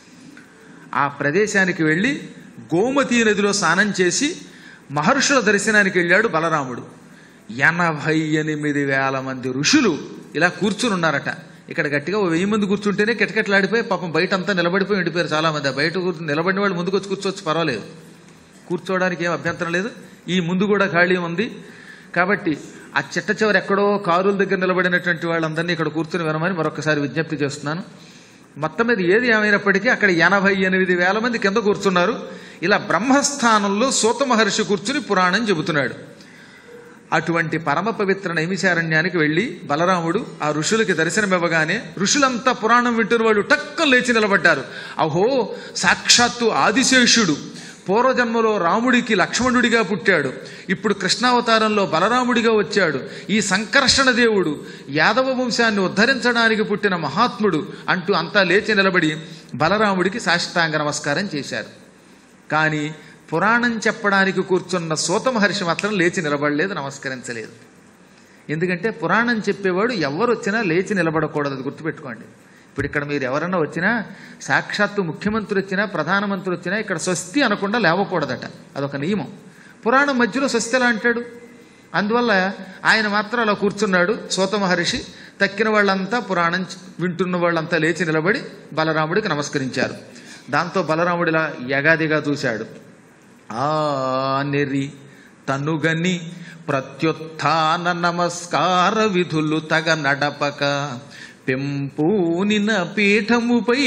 ఆ ప్రదేశానికి వెళ్ళి గోమతీ నదిలో స్నానం చేసి మహర్షుల దర్శనానికి వెళ్ళాడు బలరాముడు ఎనభై ఎనిమిది వేల మంది ఋషులు ఇలా కూర్చుని ఉన్నారట ఇక్కడ గట్టిగా ఓ వెయ్యి మంది కూర్చుంటేనే కిటకిటలాడిపోయి పాపం బయట అంతా నిలబడిపోయి ఉండిపోయారు చాలా మంది ఆ బయట కూర్చుని నిలబడిన వాళ్ళు ముందుకు వచ్చి కూర్చోవచ్చు పర్వాలేదు కూర్చోవడానికి ఏం అభ్యంతరం లేదు ఈ ముందు కూడా ఖాళీ ఉంది కాబట్టి ఆ చిట్ట చివరి ఎక్కడో కారుల దగ్గర నిలబడినటువంటి వాళ్ళందరినీ ఇక్కడ కూర్చుని వినమని మరొకసారి విజ్ఞప్తి చేస్తున్నాను మొత్తం మీద ఏది ఏమైనప్పటికీ అక్కడ ఎనభై ఎనిమిది వేల మంది కింద కూర్చున్నారు ఇలా బ్రహ్మస్థానంలో సూత మహర్షి కూర్చుని పురాణం చెబుతున్నాడు అటువంటి పరమ పవిత్ర నైమిషారణ్యానికి వెళ్ళి బలరాముడు ఆ ఋషులకి దర్శనమివ్వగానే ఋషులంతా పురాణం వింటున్న వాళ్ళు టక్కన లేచి నిలబడ్డారు అహో సాక్షాత్తు ఆదిశేషుడు పూర్వజన్మలో రాముడికి లక్ష్మణుడిగా పుట్టాడు ఇప్పుడు కృష్ణావతారంలో బలరాముడిగా వచ్చాడు ఈ సంకర్షణ దేవుడు యాదవ వంశాన్ని ఉద్ధరించడానికి పుట్టిన మహాత్ముడు అంటూ అంతా లేచి నిలబడి బలరాముడికి సాష్టాంగ నమస్కారం చేశారు కానీ పురాణం చెప్పడానికి కూర్చున్న సూత మహర్షి మాత్రం లేచి నిలబడలేదు నమస్కరించలేదు ఎందుకంటే పురాణం చెప్పేవాడు ఎవరు వచ్చినా లేచి నిలబడకూడదు అది గుర్తుపెట్టుకోండి ఇప్పుడు ఇక్కడ మీరు ఎవరన్నా వచ్చినా సాక్షాత్తు ముఖ్యమంత్రి వచ్చినా ప్రధానమంత్రి వచ్చినా ఇక్కడ స్వస్తి అనకుండా లేవకూడదట అదొక నియమం పురాణం మధ్యలో స్వస్తి ఎలా అంటాడు అందువల్ల ఆయన మాత్రం అలా కూర్చున్నాడు సూత మహర్షి తక్కిన వాళ్ళంతా పురాణం వింటున్న వాళ్ళంతా లేచి నిలబడి బలరాముడికి నమస్కరించారు దాంతో బలరాముడిలా యగాదిగా చూశాడు ఆ నెరి తనుగని ప్రత్యుత్థాన నమస్కార విధులు తగ నడపక పెంపూనిన పీఠముపై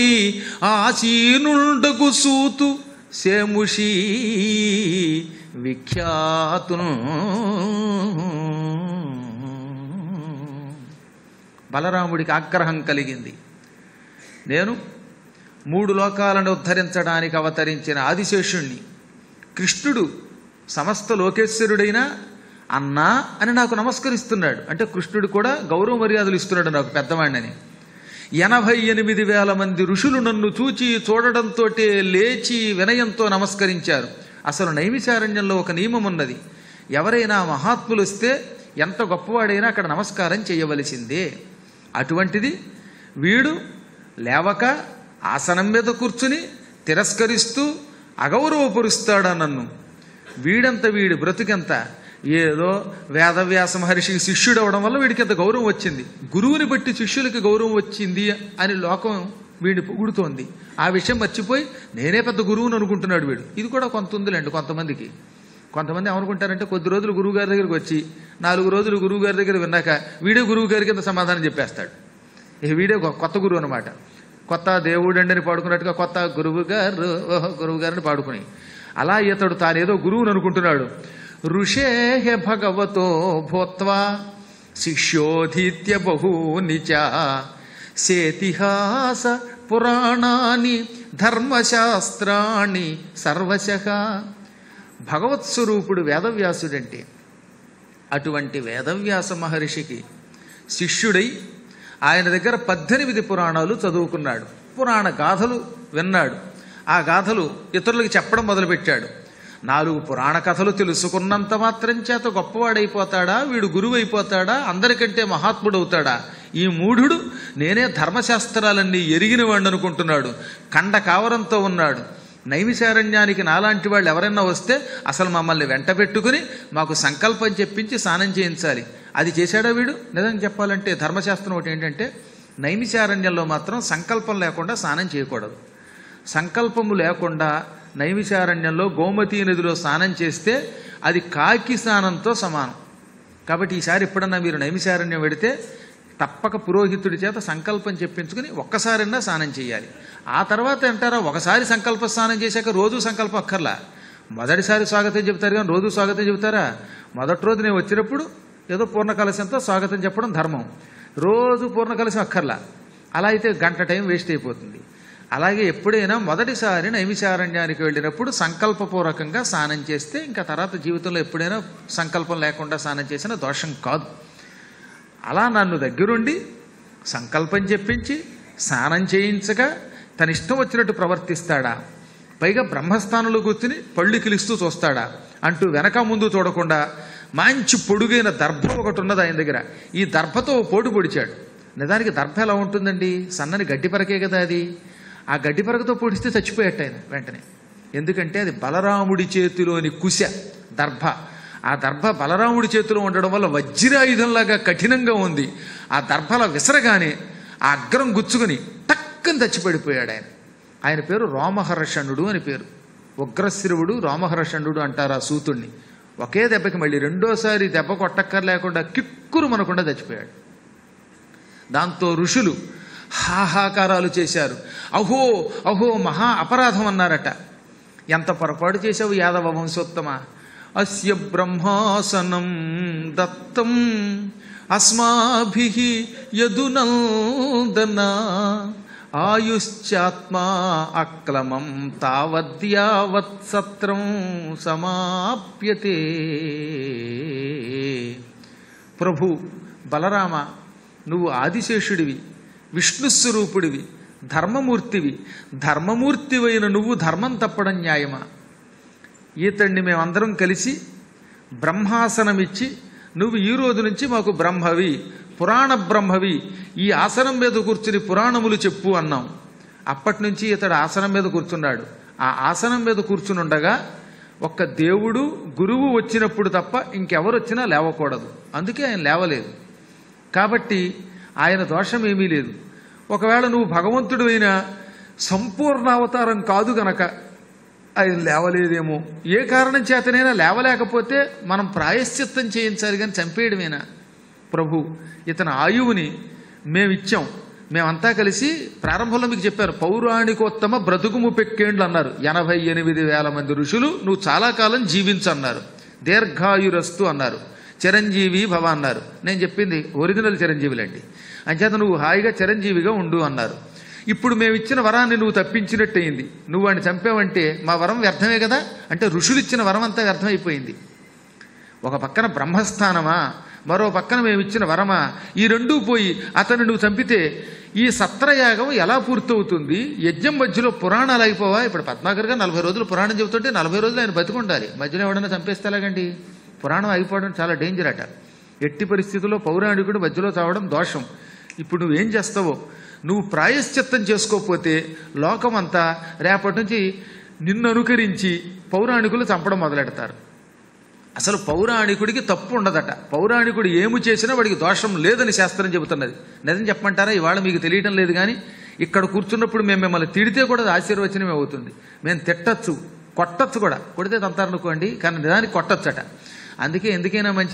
ఆసీనుండకు సూతు శేముషి విఖ్యాతును బలరాముడికి ఆగ్రహం కలిగింది నేను మూడు లోకాలను ఉద్ధరించడానికి అవతరించిన ఆదిశేషుణ్ణి కృష్ణుడు సమస్త లోకేశ్వరుడైన అన్నా అని నాకు నమస్కరిస్తున్నాడు అంటే కృష్ణుడు కూడా గౌరవ మర్యాదలు ఇస్తున్నాడు నాకు పెద్దవాడిని ఎనభై ఎనిమిది వేల మంది ఋషులు నన్ను చూచి చూడడంతో లేచి వినయంతో నమస్కరించారు అసలు నైమిషారణ్యంలో ఒక నియమం ఉన్నది ఎవరైనా మహాత్ములు వస్తే ఎంత గొప్పవాడైనా అక్కడ నమస్కారం చేయవలసిందే అటువంటిది వీడు లేవక ఆసనం మీద కూర్చుని తిరస్కరిస్తూ అగౌరవపరుస్తాడా నన్ను వీడంత వీడి బ్రతుకెంత ఏదో వేదవ్యాస మహర్షికి శిష్యుడు అవడం వల్ల వీడికి అంత గౌరవం వచ్చింది గురువుని బట్టి శిష్యులకి గౌరవం వచ్చింది అని లోకం వీడిని పొగుడుతోంది ఆ విషయం మర్చిపోయి నేనే పెద్ద గురువుని అనుకుంటున్నాడు వీడు ఇది కూడా కొంత ఉందిలేండి కొంతమందికి కొంతమంది ఏమనుకుంటారంటే కొద్ది రోజులు గురువు గారి దగ్గరికి వచ్చి నాలుగు రోజులు గురువు గారి దగ్గర విన్నాక వీడే గురువు గారికి ఇంత సమాధానం చెప్పేస్తాడు ఇక వీడే గొ- కొత్త గురువు అనమాట కొత్త దేవుడు అని పాడుకున్నట్టుగా కొత్త గురువు గారు ఓహో గురువు గారిని పాడుకుని అలా ఇతడు తానేదో గురువుని అనుకుంటున్నాడు ఋషేహ భగవతో భూత్వా శిష్యోధీత్య బహూని చ సేతిహాస పురాణాని ధర్మశాస్త్రాణి సర్వశః భగవత్ స్వరూపుడు వేదవ్యాసుడంటే అటువంటి వేదవ్యాస మహర్షికి శిష్యుడై ఆయన దగ్గర పద్దెనిమిది పురాణాలు చదువుకున్నాడు పురాణ గాథలు విన్నాడు ఆ గాథలు ఇతరులకు చెప్పడం మొదలుపెట్టాడు నాలుగు పురాణ కథలు తెలుసుకున్నంత మాత్రం చేత గొప్పవాడైపోతాడా వీడు గురువు అయిపోతాడా అందరికంటే మహాత్ముడవుతాడా ఈ మూఢుడు నేనే ధర్మశాస్త్రాలన్నీ ఎరిగిన వాడిని అనుకుంటున్నాడు కండ కావరంతో ఉన్నాడు నైమిశారణ్యానికి నాలాంటి వాళ్ళు ఎవరైనా వస్తే అసలు మమ్మల్ని వెంట పెట్టుకుని మాకు సంకల్పం చెప్పించి స్నానం చేయించాలి అది చేశాడా వీడు నిజం చెప్పాలంటే ధర్మశాస్త్రం ఒకటి ఏంటంటే నైమిశారణ్యంలో మాత్రం సంకల్పం లేకుండా స్నానం చేయకూడదు సంకల్పము లేకుండా నైమిశారణ్యంలో గోమతీ నదిలో స్నానం చేస్తే అది కాకి స్నానంతో సమానం కాబట్టి ఈసారి ఎప్పుడన్నా మీరు నైమిశారణ్యం వెడితే తప్పక పురోహితుడి చేత సంకల్పం చెప్పించుకుని ఒక్కసారైనా స్నానం చేయాలి ఆ తర్వాత అంటారా ఒకసారి సంకల్ప స్నానం చేశాక రోజు సంకల్పం అక్కర్లా మొదటిసారి స్వాగతం చెబుతారు కానీ రోజు స్వాగతం చెబుతారా మొదటి రోజు నేను వచ్చినప్పుడు ఏదో పూర్ణ కలశంతో స్వాగతం చెప్పడం ధర్మం రోజు పూర్ణ కలశం అక్కర్లా అలా అయితే గంట టైం వేస్ట్ అయిపోతుంది అలాగే ఎప్పుడైనా మొదటిసారి నైమిశారణ్యానికి వెళ్ళినప్పుడు సంకల్పపూర్వకంగా స్నానం చేస్తే ఇంకా తర్వాత జీవితంలో ఎప్పుడైనా సంకల్పం లేకుండా స్నానం చేసిన దోషం కాదు అలా నన్ను దగ్గరుండి సంకల్పం చెప్పించి స్నానం చేయించగా తన ఇష్టం వచ్చినట్టు ప్రవర్తిస్తాడా పైగా బ్రహ్మస్థానంలో కూర్చుని పళ్ళు కిలిస్తూ చూస్తాడా అంటూ వెనక ముందు చూడకుండా మంచి పొడుగైన దర్భ ఒకటి ఉన్నది ఆయన దగ్గర ఈ దర్భతో ఓ పోటు పొడిచాడు నిజానికి దర్భ ఎలా ఉంటుందండి సన్నని గడ్డి పరకే కదా అది ఆ గడ్డి పరకతో పొడిస్తే చచ్చిపోయేట ఆయన వెంటనే ఎందుకంటే అది బలరాముడి చేతిలోని కుశ దర్భ ఆ దర్భ బలరాముడి చేతిలో ఉండడం వల్ల వజ్రాయుధంలాగా కఠినంగా ఉంది ఆ దర్భల విసరగానే ఆ అగ్రం గుచ్చుకుని టక్కని చచ్చిపడిపోయాడు ఆయన ఆయన పేరు రోమహర్షణుడు అని పేరు ఉగ్రశిరువుడు రోమహర్షణుడు అంటారు ఆ సూతుణ్ణి ఒకే దెబ్బకి మళ్ళీ రెండోసారి దెబ్బ కొట్టక్కర్ లేకుండా కిక్కురు మనకుండా చచ్చిపోయాడు దాంతో ఋషులు హాహాకారాలు చేశారు అహో అహో మహా అపరాధం అన్నారట ఎంత పొరపాటు చేశావు యాదవ వంశోత్తమ అస్య బ్రహ్మాసనం దత్తం అస్మాభి యదునందన ఆయుశ్చాత్మా అక్లమం తావద్యావత్ సత్రం సమాప్యతే ప్రభు బలరామ నువ్వు ఆదిశేషుడివి విష్ణుస్వరూపుడివి ధర్మమూర్తివి ధర్మమూర్తివైన నువ్వు ధర్మం తప్పడం న్యాయమా ఈతడిని మేమందరం కలిసి బ్రహ్మాసనమిచ్చి నువ్వు ఈ రోజు నుంచి మాకు బ్రహ్మవి పురాణ బ్రహ్మవి ఈ ఆసనం మీద కూర్చుని పురాణములు చెప్పు అన్నాం అప్పటి నుంచి ఇతడు ఆసనం మీద కూర్చున్నాడు ఆ ఆసనం మీద కూర్చుని ఉండగా ఒక్క దేవుడు గురువు వచ్చినప్పుడు తప్ప ఇంకెవరు వచ్చినా లేవకూడదు అందుకే ఆయన లేవలేదు కాబట్టి ఆయన దోషం ఏమీ లేదు ఒకవేళ నువ్వు భగవంతుడు అయినా సంపూర్ణ అవతారం కాదు గనక ఆయన లేవలేదేమో ఏ కారణం చేతనైనా లేవలేకపోతే మనం ప్రాయశ్చిత్తం చేయించాలి కానీ చంపేయడమేనా ప్రభు ఇతని ఆయువుని మేమిచ్చాం మేమంతా కలిసి ప్రారంభంలో మీకు చెప్పారు పౌరాణికోత్తమ బ్రతుకుము పెక్కేండ్లు అన్నారు ఎనభై ఎనిమిది వేల మంది ఋషులు నువ్వు చాలా కాలం జీవించు అన్నారు దీర్ఘాయురస్తు అన్నారు చిరంజీవి భవ అన్నారు నేను చెప్పింది ఒరిజినల్ చిరంజీవులండి అంచేత నువ్వు హాయిగా చిరంజీవిగా ఉండు అన్నారు ఇప్పుడు మేము ఇచ్చిన వరాన్ని నువ్వు తప్పించినట్టయింది నువ్వు వాడిని చంపావంటే మా వరం వ్యర్థమే కదా అంటే ఋషులు ఇచ్చిన వరం అంతా వ్యర్థమైపోయింది ఒక పక్కన బ్రహ్మస్థానమా మరో పక్కన మేము ఇచ్చిన వరమా ఈ రెండూ పోయి అతన్ని నువ్వు చంపితే ఈ సత్రయాగం ఎలా పూర్తవుతుంది యజ్ఞం మధ్యలో పురాణాలు అయిపోవా ఇప్పుడు పద్మాకర్ గారు నలభై రోజులు పురాణం చెబుతుంటే నలభై రోజులు ఆయన బతికుండాలి మధ్యలో ఎవడన్నా చంపేస్తే ఎలాగండి పురాణం అయిపోవడం చాలా డేంజర్ అట ఎట్టి పరిస్థితుల్లో పౌరాణికుడు మధ్యలో చావడం దోషం ఇప్పుడు నువ్వేం చేస్తావో నువ్వు ప్రాయశ్చిత్తం చేసుకోకపోతే లోకమంతా రేపటి నుంచి నిన్ను అనుకరించి పౌరాణికులు చంపడం మొదలెడతారు అసలు పౌరాణికుడికి తప్పు ఉండదట పౌరాణికుడు ఏమి చేసినా వాడికి దోషం లేదని శాస్త్రం చెబుతున్నది నిజం చెప్పమంటారా ఇవాళ మీకు తెలియటం లేదు కానీ ఇక్కడ కూర్చున్నప్పుడు మేము మిమ్మల్ని తిడితే కూడా అది ఆశీర్వచనమే అవుతుంది మేము తిట్టచ్చు కొట్టచ్చు కూడా కొడితే తంతారనుకోండి కానీ నిజానికి కొట్టచ్చట అందుకే ఎందుకైనా మంచి